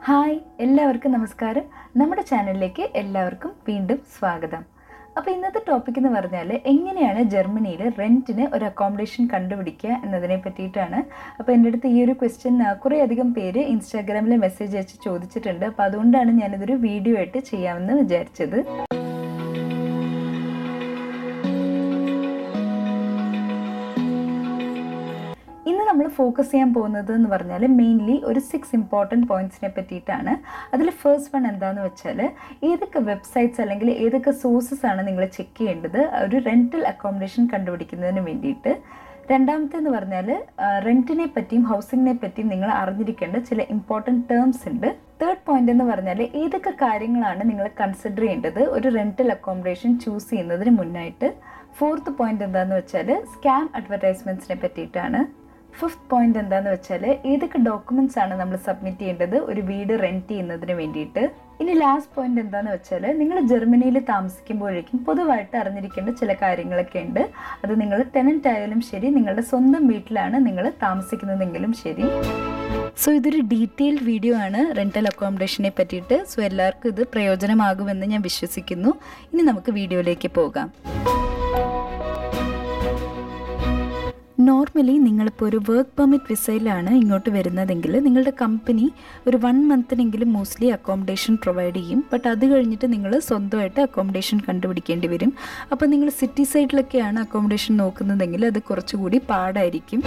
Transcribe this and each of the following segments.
hi എല്ലാവർക്കും നമസ്കാരം നമ്മുടെ ചാനലിലേക്ക് എല്ലാവർക്കും വീണ്ടും സ്വാഗതം അപ്പോൾ ഇന്നത്തെ ടോപ്പിക് എന്ന് പറഞ്ഞാൽ എങ്ങനെയാണ് ജർമ്മനിയിൽ റെൻറ്റിന് ഒരു അക്കോമഡേഷൻ കണ്ടുപിടിക്കുക എന്നതിനെ പറ്റിയിട്ടാണ് അപ്പോൾ എൻ്റെ അടുത്ത് ഈ ഒരു ക്വസ്റ്റ്യൻ കുറേ അധികം പേര് ഇൻസ്റ്റാഗ്രാമിൽ മെസ്സേജ് അയച്ച് ചോദിച്ചിട്ടുണ്ട് അപ്പോൾ അതുകൊണ്ടാണ് ഞാനിതൊരു വീഡിയോ ആയിട്ട് ചെയ്യാമെന്ന് വിചാരിച്ചത് ഇന്ന് നമ്മൾ ഫോക്കസ് ചെയ്യാൻ പോകുന്നത് എന്ന് പറഞ്ഞാൽ മെയിൻലി ഒരു സിക്സ് ഇമ്പോർട്ടൻറ്റ് പോയിന്റ്സിനെ പറ്റിയിട്ടാണ് അതിൽ ഫസ്റ്റ് വൺ എന്താണെന്ന് വെച്ചാൽ ഏതൊക്കെ വെബ്സൈറ്റ്സ് അല്ലെങ്കിൽ ഏതൊക്കെ സോഴ്സസ് ആണ് നിങ്ങൾ ചെക്ക് ചെയ്യേണ്ടത് ഒരു റെൻറ്റൽ അക്കോമഡേഷൻ കണ്ടുപിടിക്കുന്നതിന് വേണ്ടിയിട്ട് രണ്ടാമത്തെ എന്ന് പറഞ്ഞാൽ റെൻറ്റിനെ പറ്റിയും ഹൗസിങ്ങിനെ പറ്റിയും നിങ്ങൾ അറിഞ്ഞിരിക്കേണ്ട ചില ഇമ്പോർട്ടൻറ്റ് ടേംസ് ഉണ്ട് തേർഡ് പോയിന്റ് എന്ന് പറഞ്ഞാൽ ഏതൊക്കെ കാര്യങ്ങളാണ് നിങ്ങൾ കൺസിഡർ ചെയ്യേണ്ടത് ഒരു റെൻറ്റൽ അക്കോമഡേഷൻ ചൂസ് ചെയ്യുന്നതിന് മുന്നായിട്ട് ഫോർത്ത് പോയിന്റ് എന്താണെന്ന് വെച്ചാൽ സ്കാം അഡ്വർടൈസ്മെൻറ്റ്സിനെ പറ്റിയിട്ടാണ് ഫിഫ്ത്ത് പോയിന്റ് എന്താണെന്ന് വെച്ചാൽ ഏതൊക്കെ ഡോക്യുമെന്റ്സ് ആണ് നമ്മൾ സബ്മിറ്റ് ചെയ്യേണ്ടത് ഒരു വീട് റെന്റ് ചെയ്യുന്നതിന് വേണ്ടിയിട്ട് ഇനി ലാസ്റ്റ് പോയിന്റ് എന്താണെന്ന് വെച്ചാൽ നിങ്ങൾ ജർമ്മനിയിൽ താമസിക്കുമ്പോഴേക്കും പൊതുവായിട്ട് അറിഞ്ഞിരിക്കേണ്ട ചില കാര്യങ്ങളൊക്കെ ഉണ്ട് അത് നിങ്ങൾ ടെനന്റ് ആയാലും ശരി നിങ്ങളുടെ സ്വന്തം വീട്ടിലാണ് നിങ്ങൾ താമസിക്കുന്നതെങ്കിലും ശരി സോ ഇതൊരു ഡീറ്റെയിൽഡ് വീഡിയോ ആണ് റെന്റൽ അക്കോമഡേഷനെ പറ്റിയിട്ട് സോ എല്ലാവർക്കും ഇത് പ്രയോജനമാകുമെന്ന് ഞാൻ വിശ്വസിക്കുന്നു ഇനി നമുക്ക് വീഡിയോയിലേക്ക് പോകാം നോർമലി നിങ്ങളിപ്പോൾ ഒരു വർക്ക് പെർമിറ്റ് വിസയിലാണ് ഇങ്ങോട്ട് വരുന്നതെങ്കിൽ നിങ്ങളുടെ കമ്പനി ഒരു വൺ മന്തിനെങ്കിലും മോസ്റ്റ്ലി അക്കോമഡേഷൻ പ്രൊവൈഡ് ചെയ്യും ബട്ട് അത് കഴിഞ്ഞിട്ട് നിങ്ങൾ സ്വന്തമായിട്ട് അക്കോമഡേഷൻ കണ്ടുപിടിക്കേണ്ടി വരും അപ്പോൾ നിങ്ങൾ സിറ്റി സൈഡിലൊക്കെയാണ് അക്കോമഡേഷൻ നോക്കുന്നതെങ്കിൽ അത് കുറച്ചുകൂടി പാടായിരിക്കും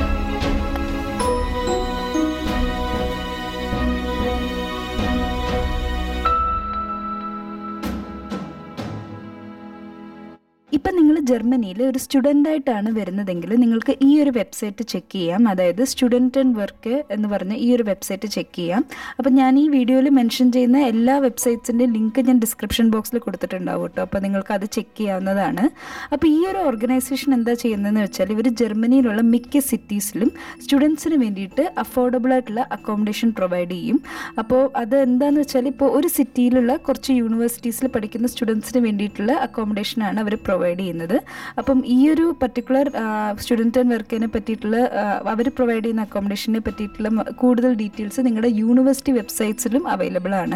ഇപ്പം നിങ്ങൾ ജർമ്മനിയിൽ ഒരു സ്റ്റുഡൻ്റ് ആയിട്ടാണ് വരുന്നതെങ്കിൽ നിങ്ങൾക്ക് ഈ ഒരു വെബ്സൈറ്റ് ചെക്ക് ചെയ്യാം അതായത് സ്റ്റുഡൻറ്റ് ആൻഡ് വർക്ക് എന്ന് പറഞ്ഞ ഈ ഒരു വെബ്സൈറ്റ് ചെക്ക് ചെയ്യാം അപ്പം ഞാൻ ഈ വീഡിയോയിൽ മെൻഷൻ ചെയ്യുന്ന എല്ലാ വെബ്സൈറ്റ്സിൻ്റെ ലിങ്ക് ഞാൻ ഡിസ്ക്രിപ്ഷൻ ബോക്സിൽ കൊടുത്തിട്ടുണ്ടാവും കേട്ടോ അപ്പോൾ നിങ്ങൾക്ക് അത് ചെക്ക് ചെയ്യാവുന്നതാണ് അപ്പോൾ ഈ ഒരു ഓർഗനൈസേഷൻ എന്താ ചെയ്യുന്നതെന്ന് വെച്ചാൽ ഇവർ ജർമ്മനിയിലുള്ള മിക്ക സിറ്റീസിലും സ്റ്റുഡൻസിന് വേണ്ടിയിട്ട് അഫോർഡബിൾ ആയിട്ടുള്ള അക്കോമഡേഷൻ പ്രൊവൈഡ് ചെയ്യും അപ്പോൾ അത് എന്താണെന്ന് വെച്ചാൽ ഇപ്പോൾ ഒരു സിറ്റിയിലുള്ള കുറച്ച് യൂണിവേഴ്സിറ്റീസിൽ പഠിക്കുന്ന സ്റ്റുഡൻസിന് വേണ്ടിയിട്ടുള്ള അക്കോമഡേഷനാണ് അവർ പ്രൊവൈഡ് ചെയ്യുന്നത് അപ്പം ഈ ഒരു പർട്ടിക്കുലർ സ്റ്റുഡൻറ്റ് ആൻഡ് വർക്കിനെ പറ്റിയിട്ടുള്ള അവർ പ്രൊവൈഡ് ചെയ്യുന്ന അക്കോമഡേഷനെ പറ്റിയിട്ടുള്ള കൂടുതൽ ഡീറ്റെയിൽസ് നിങ്ങളുടെ യൂണിവേഴ്സിറ്റി വെബ്സൈറ്റ്സിലും അവൈലബിൾ ആണ്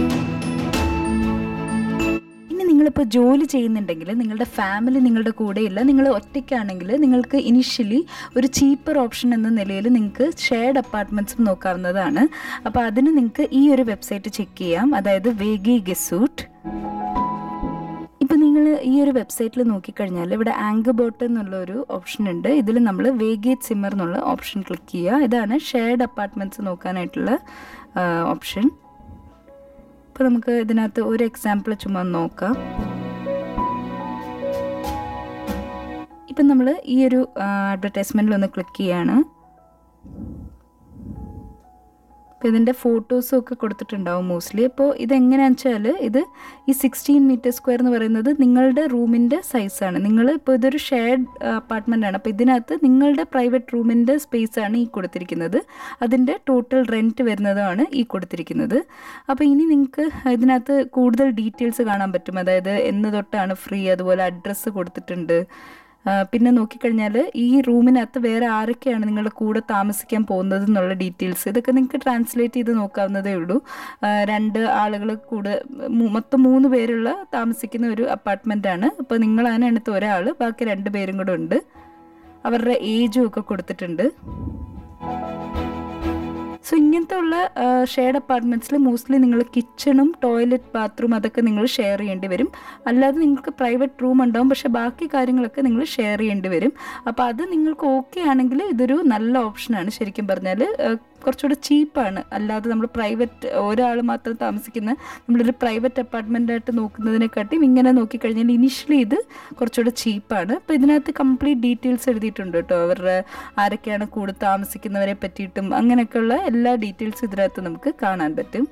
ഇനി നിങ്ങളിപ്പോൾ ജോലി ചെയ്യുന്നുണ്ടെങ്കിൽ നിങ്ങളുടെ ഫാമിലി നിങ്ങളുടെ കൂടെയില്ല നിങ്ങൾ ഒറ്റയ്ക്കാണെങ്കിൽ നിങ്ങൾക്ക് ഇനിഷ്യലി ഒരു ചീപ്പർ ഓപ്ഷൻ എന്ന നിലയിൽ നിങ്ങൾക്ക് ഷെയർഡ് അപ്പാർട്ട്മെൻറ്റ്സും നോക്കാവുന്നതാണ് അപ്പോൾ അതിന് നിങ്ങൾക്ക് ഈ ഒരു വെബ്സൈറ്റ് ചെക്ക് ചെയ്യാം അതായത് വേഗി ഗെസൂട്ട് ഇപ്പോൾ നിങ്ങൾ ഈ ഒരു വെബ്സൈറ്റിൽ നോക്കിക്കഴിഞ്ഞാൽ ഇവിടെ ആങ്കർ ബോട്ട് എന്നുള്ള ഒരു ഓപ്ഷൻ ഉണ്ട് ഇതിൽ നമ്മൾ വേഗേറ്റ് സിമ്മർ എന്നുള്ള ഓപ്ഷൻ ക്ലിക്ക് ചെയ്യുക ഇതാണ് ഷെയർഡ് അപ്പാർട്ട്മെൻറ്റ്സ് നോക്കാനായിട്ടുള്ള ഓപ്ഷൻ ഇപ്പോൾ നമുക്ക് ഇതിനകത്ത് ഒരു എക്സാമ്പിൾ ചുമ്മാ നോക്കാം ഇപ്പം നമ്മൾ ഈ ഒരു അഡ്വർടൈസ്മെൻറ്റിൽ ഒന്ന് ക്ലിക്ക് ചെയ്യാണ് അപ്പോൾ ഇതിൻ്റെ ഫോട്ടോസും ഒക്കെ കൊടുത്തിട്ടുണ്ടാവും മോസ്റ്റ്ലി അപ്പോൾ ഇതെങ്ങനെയാണെന്ന് വെച്ചാൽ ഇത് ഈ സിക്സ്റ്റീൻ മീറ്റർ സ്ക്വയർ എന്ന് പറയുന്നത് നിങ്ങളുടെ റൂമിൻ്റെ സൈസാണ് നിങ്ങൾ ഇപ്പോൾ ഇതൊരു ഷെയർഡ് അപ്പാർട്ട്മെൻ്റ് ആണ് അപ്പോൾ ഇതിനകത്ത് നിങ്ങളുടെ പ്രൈവറ്റ് റൂമിൻ്റെ സ്പേസാണ് ഈ കൊടുത്തിരിക്കുന്നത് അതിൻ്റെ ടോട്ടൽ റെൻറ്റ് വരുന്നതാണ് ഈ കൊടുത്തിരിക്കുന്നത് അപ്പോൾ ഇനി നിങ്ങൾക്ക് ഇതിനകത്ത് കൂടുതൽ ഡീറ്റെയിൽസ് കാണാൻ പറ്റും അതായത് എന്ന് തൊട്ടാണ് ഫ്രീ അതുപോലെ അഡ്രസ്സ് കൊടുത്തിട്ടുണ്ട് പിന്നെ നോക്കിക്കഴിഞ്ഞാൽ ഈ റൂമിനകത്ത് വേറെ ആരൊക്കെയാണ് നിങ്ങളുടെ കൂടെ താമസിക്കാൻ പോകുന്നത് എന്നുള്ള ഡീറ്റെയിൽസ് ഇതൊക്കെ നിങ്ങൾക്ക് ട്രാൻസ്ലേറ്റ് ചെയ്ത് നോക്കാവുന്നതേ ഉള്ളൂ രണ്ട് ആളുകൾ കൂടെ മൊത്തം മൂന്ന് പേരുള്ള താമസിക്കുന്ന ഒരു അപ്പാർട്ട്മെൻ്റ് ആണ് അപ്പോൾ നിങ്ങളാണ് അടുത്ത് ഒരാൾ ബാക്കി രണ്ട് പേരും കൂടെ ഉണ്ട് അവരുടെ ഏജും ഒക്കെ കൊടുത്തിട്ടുണ്ട് സോ ഇങ്ങനത്തെ ഉള്ള ഷെയർഡ് അപ്പാർട്ട്മെൻറ്റ്സിൽ മോസ്റ്റ്ലി നിങ്ങൾ കിച്ചണും ടോയ്ലറ്റ് ബാത്റൂം അതൊക്കെ നിങ്ങൾ ഷെയർ ചെയ്യേണ്ടി വരും അല്ലാതെ നിങ്ങൾക്ക് പ്രൈവറ്റ് റൂം ഉണ്ടാവും പക്ഷേ ബാക്കി കാര്യങ്ങളൊക്കെ നിങ്ങൾ ഷെയർ ചെയ്യേണ്ടി വരും അപ്പോൾ അത് നിങ്ങൾക്ക് ഓക്കെ ആണെങ്കിൽ ഇതൊരു നല്ല ഓപ്ഷനാണ് ശരിക്കും പറഞ്ഞാൽ കുറച്ചുകൂടെ ചീപ്പാണ് അല്ലാതെ നമ്മൾ പ്രൈവറ്റ് ഒരാൾ മാത്രം താമസിക്കുന്ന നമ്മളൊരു പ്രൈവറ്റ് അപ്പാർട്ട്മെൻ്റ് ആയിട്ട് നോക്കുന്നതിനെക്കാട്ടിയും ഇങ്ങനെ നോക്കിക്കഴിഞ്ഞാൽ ഇനിഷ്യലി ഇത് കുറച്ചുകൂടെ ചീപ്പാണ് അപ്പോൾ ഇതിനകത്ത് കംപ്ലീറ്റ് ഡീറ്റെയിൽസ് എഴുതിയിട്ടുണ്ട് കേട്ടോ അവരുടെ ആരൊക്കെയാണ് കൂടെ താമസിക്കുന്നവരെ പറ്റിയിട്ടും അങ്ങനെയൊക്കെയുള്ള എല്ലാ ഡീറ്റെയിൽസും ഇതിനകത്ത് നമുക്ക് കാണാൻ പറ്റും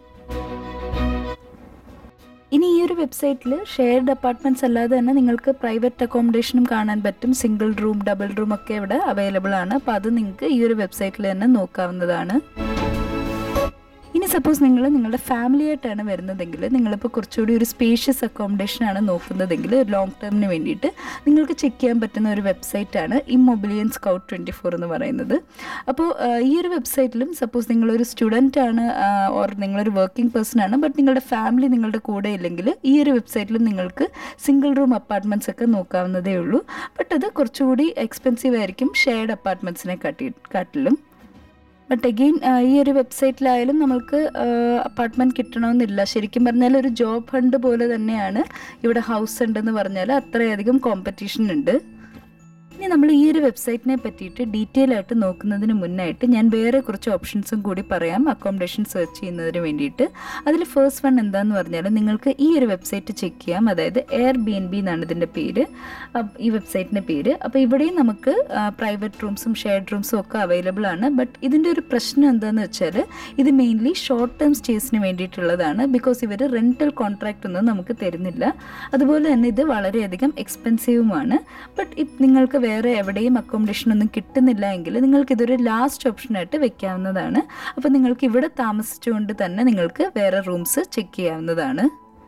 ഇനി ഈ ഒരു വെബ്സൈറ്റിൽ ഷെയർഡ് അപ്പാർട്ട്മെൻറ്റ്സ് അല്ലാതെ തന്നെ നിങ്ങൾക്ക് പ്രൈവറ്റ് അക്കോമഡേഷനും കാണാൻ പറ്റും സിംഗിൾ റൂം ഡബിൾ റൂം ഒക്കെ ഇവിടെ അവൈലബിൾ ആണ് അപ്പോൾ അത് നിങ്ങൾക്ക് ഈ ഒരു വെബ്സൈറ്റിൽ തന്നെ നോക്കാവുന്നതാണ് ഇനി ഇനി സപ്പോസ് നിങ്ങൾ നിങ്ങളുടെ ഫാമിലി ആയിട്ടാണ് വരുന്നതെങ്കിൽ നിങ്ങളിപ്പോൾ കുറച്ചുകൂടി ഒരു സ്പേഷ്യസ് അക്കോമഡേഷൻ ആണ് നോക്കുന്നതെങ്കിൽ ഒരു ലോങ് ടേമിന് വേണ്ടിയിട്ട് നിങ്ങൾക്ക് ചെക്ക് ചെയ്യാൻ പറ്റുന്ന ഒരു വെബ്സൈറ്റാണ് ഇമ്മൊബിലിയൻ സ്കൗട്ട് ട്വൻറ്റി ഫോർ എന്ന് പറയുന്നത് അപ്പോൾ ഈ ഒരു വെബ്സൈറ്റിലും സപ്പോസ് നിങ്ങളൊരു സ്റ്റുഡൻ്റ് ആണ് ഓർ നിങ്ങളൊരു വർക്കിംഗ് പേഴ്സൺ ആണ് ബട്ട് നിങ്ങളുടെ ഫാമിലി നിങ്ങളുടെ കൂടെ ഇല്ലെങ്കിൽ ഈ ഒരു വെബ്സൈറ്റിലും നിങ്ങൾക്ക് സിംഗിൾ റൂം അപ്പാർട്ട്മെൻറ്റ്സ് ഒക്കെ നോക്കാവുന്നതേ ഉള്ളൂ ബട്ട് അത് കുറച്ചുകൂടി എക്സ്പെൻസീവ് ആയിരിക്കും ഷെയർഡ് അപ്പാർട്ട്മെൻറ്റ്സിനെ കാട്ടി കാട്ടിലും ബട്ട് അഗെയിൻ ഈ ഒരു വെബ്സൈറ്റിലായാലും നമുക്ക് അപ്പാർട്ട്മെൻറ്റ് കിട്ടണമെന്നില്ല ശരിക്കും പറഞ്ഞാൽ ഒരു ജോബ് ഹണ്ട് പോലെ തന്നെയാണ് ഇവിടെ ഹൗസ് ഉണ്ടെന്ന് പറഞ്ഞാൽ അത്രയധികം കോമ്പറ്റീഷൻ ഉണ്ട് ഇനി നമ്മൾ ഈ ഒരു വെബ്സൈറ്റിനെ പറ്റിയിട്ട് ഡീറ്റെയിൽ ആയിട്ട് നോക്കുന്നതിന് മുന്നായിട്ട് ഞാൻ വേറെ കുറച്ച് ഓപ്ഷൻസും കൂടി പറയാം അക്കോമഡേഷൻ സെർച്ച് ചെയ്യുന്നതിന് വേണ്ടിയിട്ട് അതിൽ ഫസ്റ്റ് വൺ എന്താന്ന് പറഞ്ഞാൽ നിങ്ങൾക്ക് ഈ ഒരു വെബ്സൈറ്റ് ചെക്ക് ചെയ്യാം അതായത് എയർ ബി എൻ ബി എന്നാണ് ഇതിൻ്റെ പേര് ഈ വെബ്സൈറ്റിൻ്റെ പേര് അപ്പോൾ ഇവിടെയും നമുക്ക് പ്രൈവറ്റ് റൂംസും ഷെയർഡ് റൂംസും ഒക്കെ അവൈലബിൾ ആണ് ബട്ട് ഇതിൻ്റെ ഒരു പ്രശ്നം എന്താണെന്ന് വെച്ചാൽ ഇത് മെയിൻലി ഷോർട്ട് ടേം സ്റ്റേസിന് വേണ്ടിയിട്ടുള്ളതാണ് ബിക്കോസ് ഇവർ റെൻറ്റൽ കോൺട്രാക്റ്റ് ഒന്നും നമുക്ക് തരുന്നില്ല അതുപോലെ തന്നെ ഇത് വളരെയധികം എക്സ്പെൻസീവുമാണ് ബട്ട് നിങ്ങൾക്ക് വേറെ എവിടെയും അക്കോമഡേഷൻ ഒന്നും കിട്ടുന്നില്ല എങ്കിൽ നിങ്ങൾക്ക് ഇതൊരു ലാസ്റ്റ് ഓപ്ഷനായിട്ട് വെക്കാവുന്നതാണ് അപ്പോൾ നിങ്ങൾക്ക് ഇവിടെ താമസിച്ചുകൊണ്ട് തന്നെ നിങ്ങൾക്ക് വേറെ റൂംസ് ചെക്ക് ചെയ്യാവുന്നതാണ്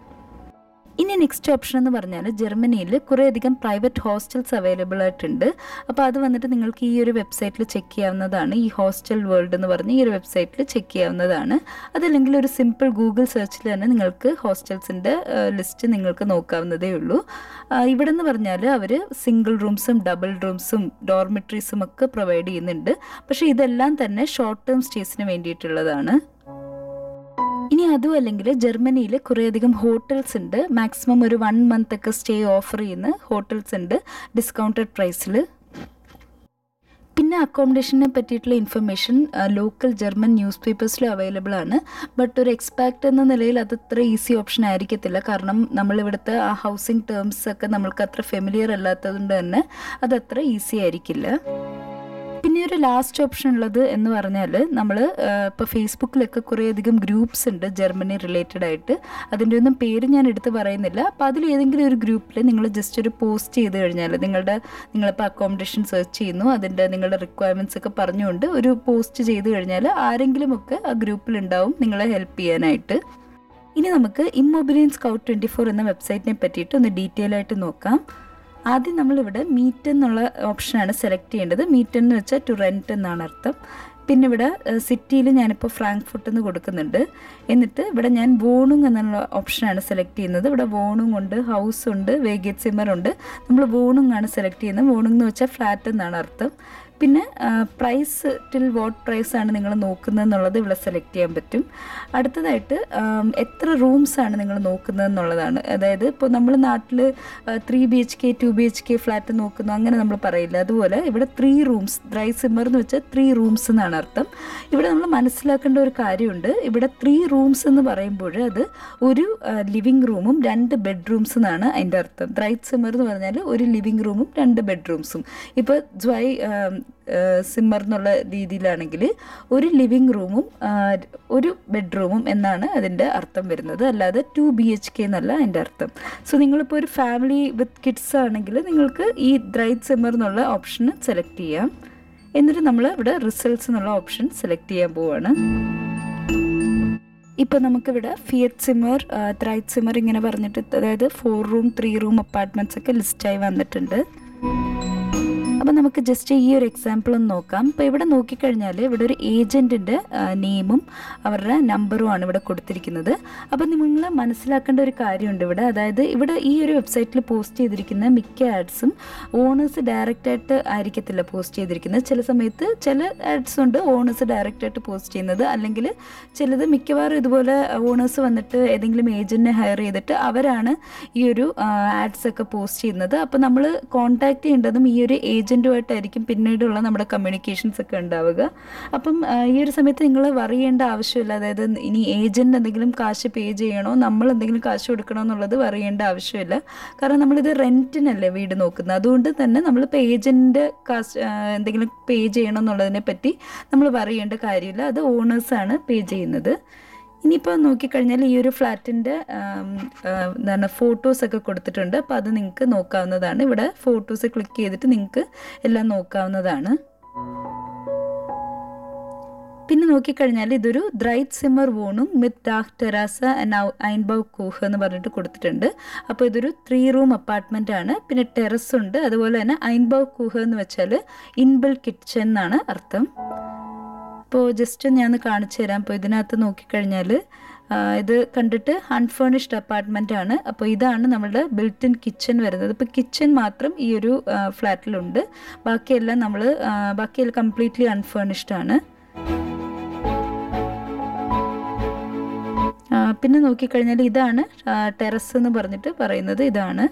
ഇനി നെക്സ്റ്റ് ഓപ്ഷൻ എന്ന് പറഞ്ഞാൽ ജർമ്മനിയിൽ കുറേയധികം പ്രൈവറ്റ് ഹോസ്റ്റൽസ് അവൈലബിൾ ആയിട്ടുണ്ട് അപ്പോൾ അത് വന്നിട്ട് നിങ്ങൾക്ക് ഈ ഒരു വെബ്സൈറ്റിൽ ചെക്ക് ചെയ്യാവുന്നതാണ് ഈ ഹോസ്റ്റൽ വേൾഡ് എന്ന് പറഞ്ഞ് ഈ ഒരു വെബ്സൈറ്റിൽ ചെക്ക് ചെയ്യാവുന്നതാണ് അതല്ലെങ്കിൽ ഒരു സിമ്പിൾ ഗൂഗിൾ സെർച്ചിൽ തന്നെ നിങ്ങൾക്ക് ഹോസ്റ്റൽസിൻ്റെ ലിസ്റ്റ് നിങ്ങൾക്ക് നോക്കാവുന്നതേ ഉള്ളൂ ഇവിടെ എന്ന് പറഞ്ഞാൽ അവർ സിംഗിൾ റൂംസും ഡബിൾ റൂംസും ഡോർമിറ്ററീസും ഒക്കെ പ്രൊവൈഡ് ചെയ്യുന്നുണ്ട് പക്ഷേ ഇതെല്ലാം തന്നെ ഷോർട്ട് ടേം സ്റ്റേസിന് വേണ്ടിയിട്ടുള്ളതാണ് ഇനി അതും അല്ലെങ്കിൽ ജർമ്മനിയിൽ കുറേയധികം ഹോട്ടൽസ് ഉണ്ട് മാക്സിമം ഒരു വൺ മന്ത് ഒക്കെ സ്റ്റേ ഓഫർ ചെയ്യുന്ന ഹോട്ടൽസ് ഉണ്ട് ഡിസ്കൗണ്ടഡ് പ്രൈസിൽ പിന്നെ അക്കോമഡേഷനെ പറ്റിയിട്ടുള്ള ഇൻഫർമേഷൻ ലോക്കൽ ജർമ്മൻ ന്യൂസ് പേപ്പേഴ്സിലും അവൈലബിൾ ആണ് ബട്ട് ഒരു എക്സ്പാക്ട് എന്ന നിലയിൽ അത് അത്ര ഈസി ഓപ്ഷൻ ആയിരിക്കത്തില്ല കാരണം നമ്മളിവിടുത്തെ ആ ഹൗസിംഗ് ടേംസ് ഒക്കെ നമ്മൾക്ക് അത്ര ഫെമിലിയർ അല്ലാത്തതുകൊണ്ട് തന്നെ അത് അത്ര ഈസി ആയിരിക്കില്ല പിന്നെ ഒരു ലാസ്റ്റ് ഓപ്ഷൻ ഉള്ളത് എന്ന് പറഞ്ഞാൽ നമ്മൾ ഇപ്പോൾ ഫേസ്ബുക്കിലൊക്കെ കുറേയധികം ഗ്രൂപ്പ്സ് ഉണ്ട് ജർമ്മനി റിലേറ്റഡ് ആയിട്ട് അതിൻ്റെ ഒന്നും പേര് ഞാൻ എടുത്ത് പറയുന്നില്ല അപ്പോൾ അതിൽ ഏതെങ്കിലും ഒരു ഗ്രൂപ്പിൽ നിങ്ങൾ ജസ്റ്റ് ഒരു പോസ്റ്റ് ചെയ്ത് കഴിഞ്ഞാൽ നിങ്ങളുടെ നിങ്ങളിപ്പോൾ അക്കോമഡേഷൻ സെർച്ച് ചെയ്യുന്നു അതിൻ്റെ നിങ്ങളുടെ റിക്വയർമെൻറ്റ്സ് ഒക്കെ പറഞ്ഞുകൊണ്ട് ഒരു പോസ്റ്റ് ചെയ്ത് കഴിഞ്ഞാൽ ആരെങ്കിലുമൊക്കെ ആ ഗ്രൂപ്പിൽ ഉണ്ടാവും നിങ്ങളെ ഹെൽപ്പ് ചെയ്യാനായിട്ട് ഇനി നമുക്ക് ഇമ്മൊബിലിയൻ സ്കൗട്ട് ട്വൻറ്റി ഫോർ എന്ന വെബ്സൈറ്റിനെ പറ്റിയിട്ട് ഒന്ന് ഡീറ്റെയിൽ ആയിട്ട് നോക്കാം ആദ്യം നമ്മളിവിടെ മീറ്റ് എന്നുള്ള ഓപ്ഷനാണ് സെലക്ട് ചെയ്യേണ്ടത് മീറ്റ് എന്ന് വെച്ചാൽ ടു റെൻറ്റ് എന്നാണ് അർത്ഥം പിന്നെ ഇവിടെ സിറ്റിയിൽ ഞാനിപ്പോൾ ഫ്രാങ്ക്ഫുട്ട് എന്ന് കൊടുക്കുന്നുണ്ട് എന്നിട്ട് ഇവിടെ ഞാൻ വോണുങ് എന്നുള്ള ഓപ്ഷനാണ് സെലക്ട് ചെയ്യുന്നത് ഇവിടെ വോണുങ് ഉണ്ട് ഹൗസ് ഉണ്ട് വേഗേറ്റ് സിമ്മർ ഉണ്ട് നമ്മൾ വോണുങ് ആണ് സെലക്ട് ചെയ്യുന്നത് വോണുങ് എന്ന് വെച്ചാൽ ഫ്ലാറ്റ് എന്നാണ് അർത്ഥം പിന്നെ പ്രൈസ് ടിൽ വാട്ട് പ്രൈസ് ആണ് നിങ്ങൾ നോക്കുന്നത് എന്നുള്ളത് ഇവിടെ സെലക്ട് ചെയ്യാൻ പറ്റും അടുത്തതായിട്ട് എത്ര റൂംസ് ആണ് നിങ്ങൾ നോക്കുന്നത് എന്നുള്ളതാണ് അതായത് ഇപ്പോൾ നമ്മൾ നാട്ടിൽ three B H K two B H K flat നോക്കുന്നു അങ്ങനെ നമ്മൾ പറയില്ല അതുപോലെ ഇവിടെ ത്രീ റൂംസ് ഡ്രൈ സിമ്മർ എന്ന് വെച്ചാൽ ത്രീ റൂംസ് എന്നാണ് അർത്ഥം ഇവിടെ നമ്മൾ മനസ്സിലാക്കേണ്ട ഒരു കാര്യമുണ്ട് ഇവിടെ ത്രീ റൂംസ് എന്ന് പറയുമ്പോൾ അത് ഒരു ലിവിങ് റൂമും രണ്ട് ബെഡ്റൂംസ് എന്നാണ് അതിൻ്റെ അർത്ഥം ഡ്രൈ സിമ്മർ എന്ന് പറഞ്ഞാൽ ഒരു ലിവിങ് റൂമും രണ്ട് ബെഡ്റൂംസും ഇപ്പോൾ ജ്വൈ സിമ്മർ എന്നുള്ള രീതിയിലാണെങ്കിൽ ഒരു ലിവിങ് റൂമും ഒരു ബെഡ്റൂമും എന്നാണ് അതിൻ്റെ അർത്ഥം വരുന്നത് അല്ലാതെ ടു ബി എച്ച് കെ എന്നല്ല അതിൻ്റെ അർത്ഥം സോ നിങ്ങളിപ്പോൾ ഒരു ഫാമിലി വിത്ത് കിഡ്സ് ആണെങ്കിൽ നിങ്ങൾക്ക് ഈ ദ്രൈറ്റ് സിമ്മർ എന്നുള്ള ഓപ്ഷൻ സെലക്ട് ചെയ്യാം എന്നിട്ട് നമ്മൾ ഇവിടെ റിസൾട്ട്സ് എന്നുള്ള ഓപ്ഷൻ സെലക്ട് ചെയ്യാൻ പോവാണ് ഇപ്പോൾ നമുക്കിവിടെ ഫിയറ്റ് സിമ്മർ ത്രൈറ്റ് സിമ്മർ ഇങ്ങനെ പറഞ്ഞിട്ട് അതായത് four room three room apartments ഒക്കെ ലിസ്റ്റായി വന്നിട്ടുണ്ട് അപ്പോൾ നമുക്ക് ജസ്റ്റ് ഈ ഒരു എക്സാമ്പിൾ ഒന്ന് നോക്കാം ഇപ്പോൾ ഇവിടെ നോക്കിക്കഴിഞ്ഞാൽ ഇവിടെ ഒരു ഏജൻറ്റിൻ്റെ നെയിമും അവരുടെ നമ്പറുമാണ് ഇവിടെ കൊടുത്തിരിക്കുന്നത് അപ്പോൾ നിങ്ങൾ മനസ്സിലാക്കേണ്ട ഒരു കാര്യമുണ്ട് ഇവിടെ അതായത് ഇവിടെ ഈ ഒരു വെബ്സൈറ്റിൽ പോസ്റ്റ് ചെയ്തിരിക്കുന്ന മിക്ക ആഡ്സും ഓണേഴ്സ് ഡയറക്റ്റായിട്ട് ആയിരിക്കത്തില്ല പോസ്റ്റ് ചെയ്തിരിക്കുന്നത് ചില സമയത്ത് ചില ആഡ്സ് ഉണ്ട് ഓണേഴ്സ് ഡയറക്റ്റായിട്ട് പോസ്റ്റ് ചെയ്യുന്നത് അല്ലെങ്കിൽ ചിലത് മിക്കവാറും ഇതുപോലെ ഓണേഴ്സ് വന്നിട്ട് ഏതെങ്കിലും ഏജൻറ്റിനെ ഹയർ ചെയ്തിട്ട് അവരാണ് ഈ ഒരു ആഡ്സ് ഒക്കെ പോസ്റ്റ് ചെയ്യുന്നത് അപ്പോൾ നമ്മൾ കോൺടാക്ട് ചെയ്യേണ്ടതും ഈ ഒരു ഏജൻറ്റുമായിട്ടായിരിക്കും പിന്നീടുള്ള നമ്മുടെ കമ്മ്യൂണിക്കേഷൻസ് ഒക്കെ ഉണ്ടാവുക അപ്പം ഈ ഒരു സമയത്ത് നിങ്ങൾ വറി ചെയ്യേണ്ട ആവശ്യമില്ല അതായത് ഇനി ഏജൻറ്റ് എന്തെങ്കിലും കാശ് പേ ചെയ്യണോ നമ്മൾ എന്തെങ്കിലും കാശ് കൊടുക്കണോ എന്നുള്ളത് വറി ചെയ്യേണ്ട ആവശ്യമില്ല കാരണം നമ്മളിത് റെൻറ്റിനല്ലേ വീട് നോക്കുന്നത് അതുകൊണ്ട് തന്നെ നമ്മളിപ്പോൾ ഏജൻറ്റ് കാശ് എന്തെങ്കിലും പേ ചെയ്യണം എന്നുള്ളതിനെ പറ്റി നമ്മൾ വറി ചെയ്യേണ്ട കാര്യമില്ല അത് ഓണേഴ്സാണ് പേ ചെയ്യുന്നത് ഇനിയിപ്പോൾ നോക്കിക്കഴിഞ്ഞാൽ ഈ ഒരു ഫ്ലാറ്റിൻ്റെ എന്താണ് ഫോട്ടോസൊക്കെ കൊടുത്തിട്ടുണ്ട് അപ്പോൾ അത് നിങ്ങൾക്ക് നോക്കാവുന്നതാണ് ഇവിടെ ഫോട്ടോസ് ക്ലിക്ക് ചെയ്തിട്ട് നിങ്ങൾക്ക് എല്ലാം നോക്കാവുന്നതാണ് പിന്നെ നോക്കിക്കഴിഞ്ഞാൽ ഇതൊരു ദ്രൈറ്റ് സിമ്മർ വൂണും വിത്ത് ഡാർക്ക് ടെറാസ ആൻഡ് ഐൻബൗ കൂഹ് എന്ന് പറഞ്ഞിട്ട് കൊടുത്തിട്ടുണ്ട് അപ്പോൾ ഇതൊരു ത്രീ റൂം അപ്പാർട്ട്മെൻ്റ് ആണ് പിന്നെ ടെറസ് ഉണ്ട് അതുപോലെ തന്നെ ഐൻബൗ കൂഹ് എന്ന് വെച്ചാൽ ഇൻബിൾ കിച്ചൺ എന്നാണ് അർത്ഥം അപ്പോൾ ജസ്റ്റ് ഞാൻ കാണിച്ചു തരാം അപ്പോൾ ഇതിനകത്ത് നോക്കിക്കഴിഞ്ഞാൽ ഇത് കണ്ടിട്ട് അൺഫേണിഷ്ഡ് അപ്പാർട്ട്മെൻ്റ് ആണ് അപ്പോൾ ഇതാണ് നമ്മുടെ ബിൽറ്റ് ഇൻ കിച്ചൺ വരുന്നത് ഇപ്പോൾ കിച്ചൺ മാത്രം ഈ ഒരു ഫ്ലാറ്റിലുണ്ട് ബാക്കിയെല്ലാം നമ്മൾ ബാക്കിയെല്ലാം കംപ്ലീറ്റ്ലി അൺഫേണിഷ്ഡ് ആണ് പിന്നെ നോക്കിക്കഴിഞ്ഞാൽ ഇതാണ് ടെറസ് എന്ന് പറഞ്ഞിട്ട് പറയുന്നത് ഇതാണ്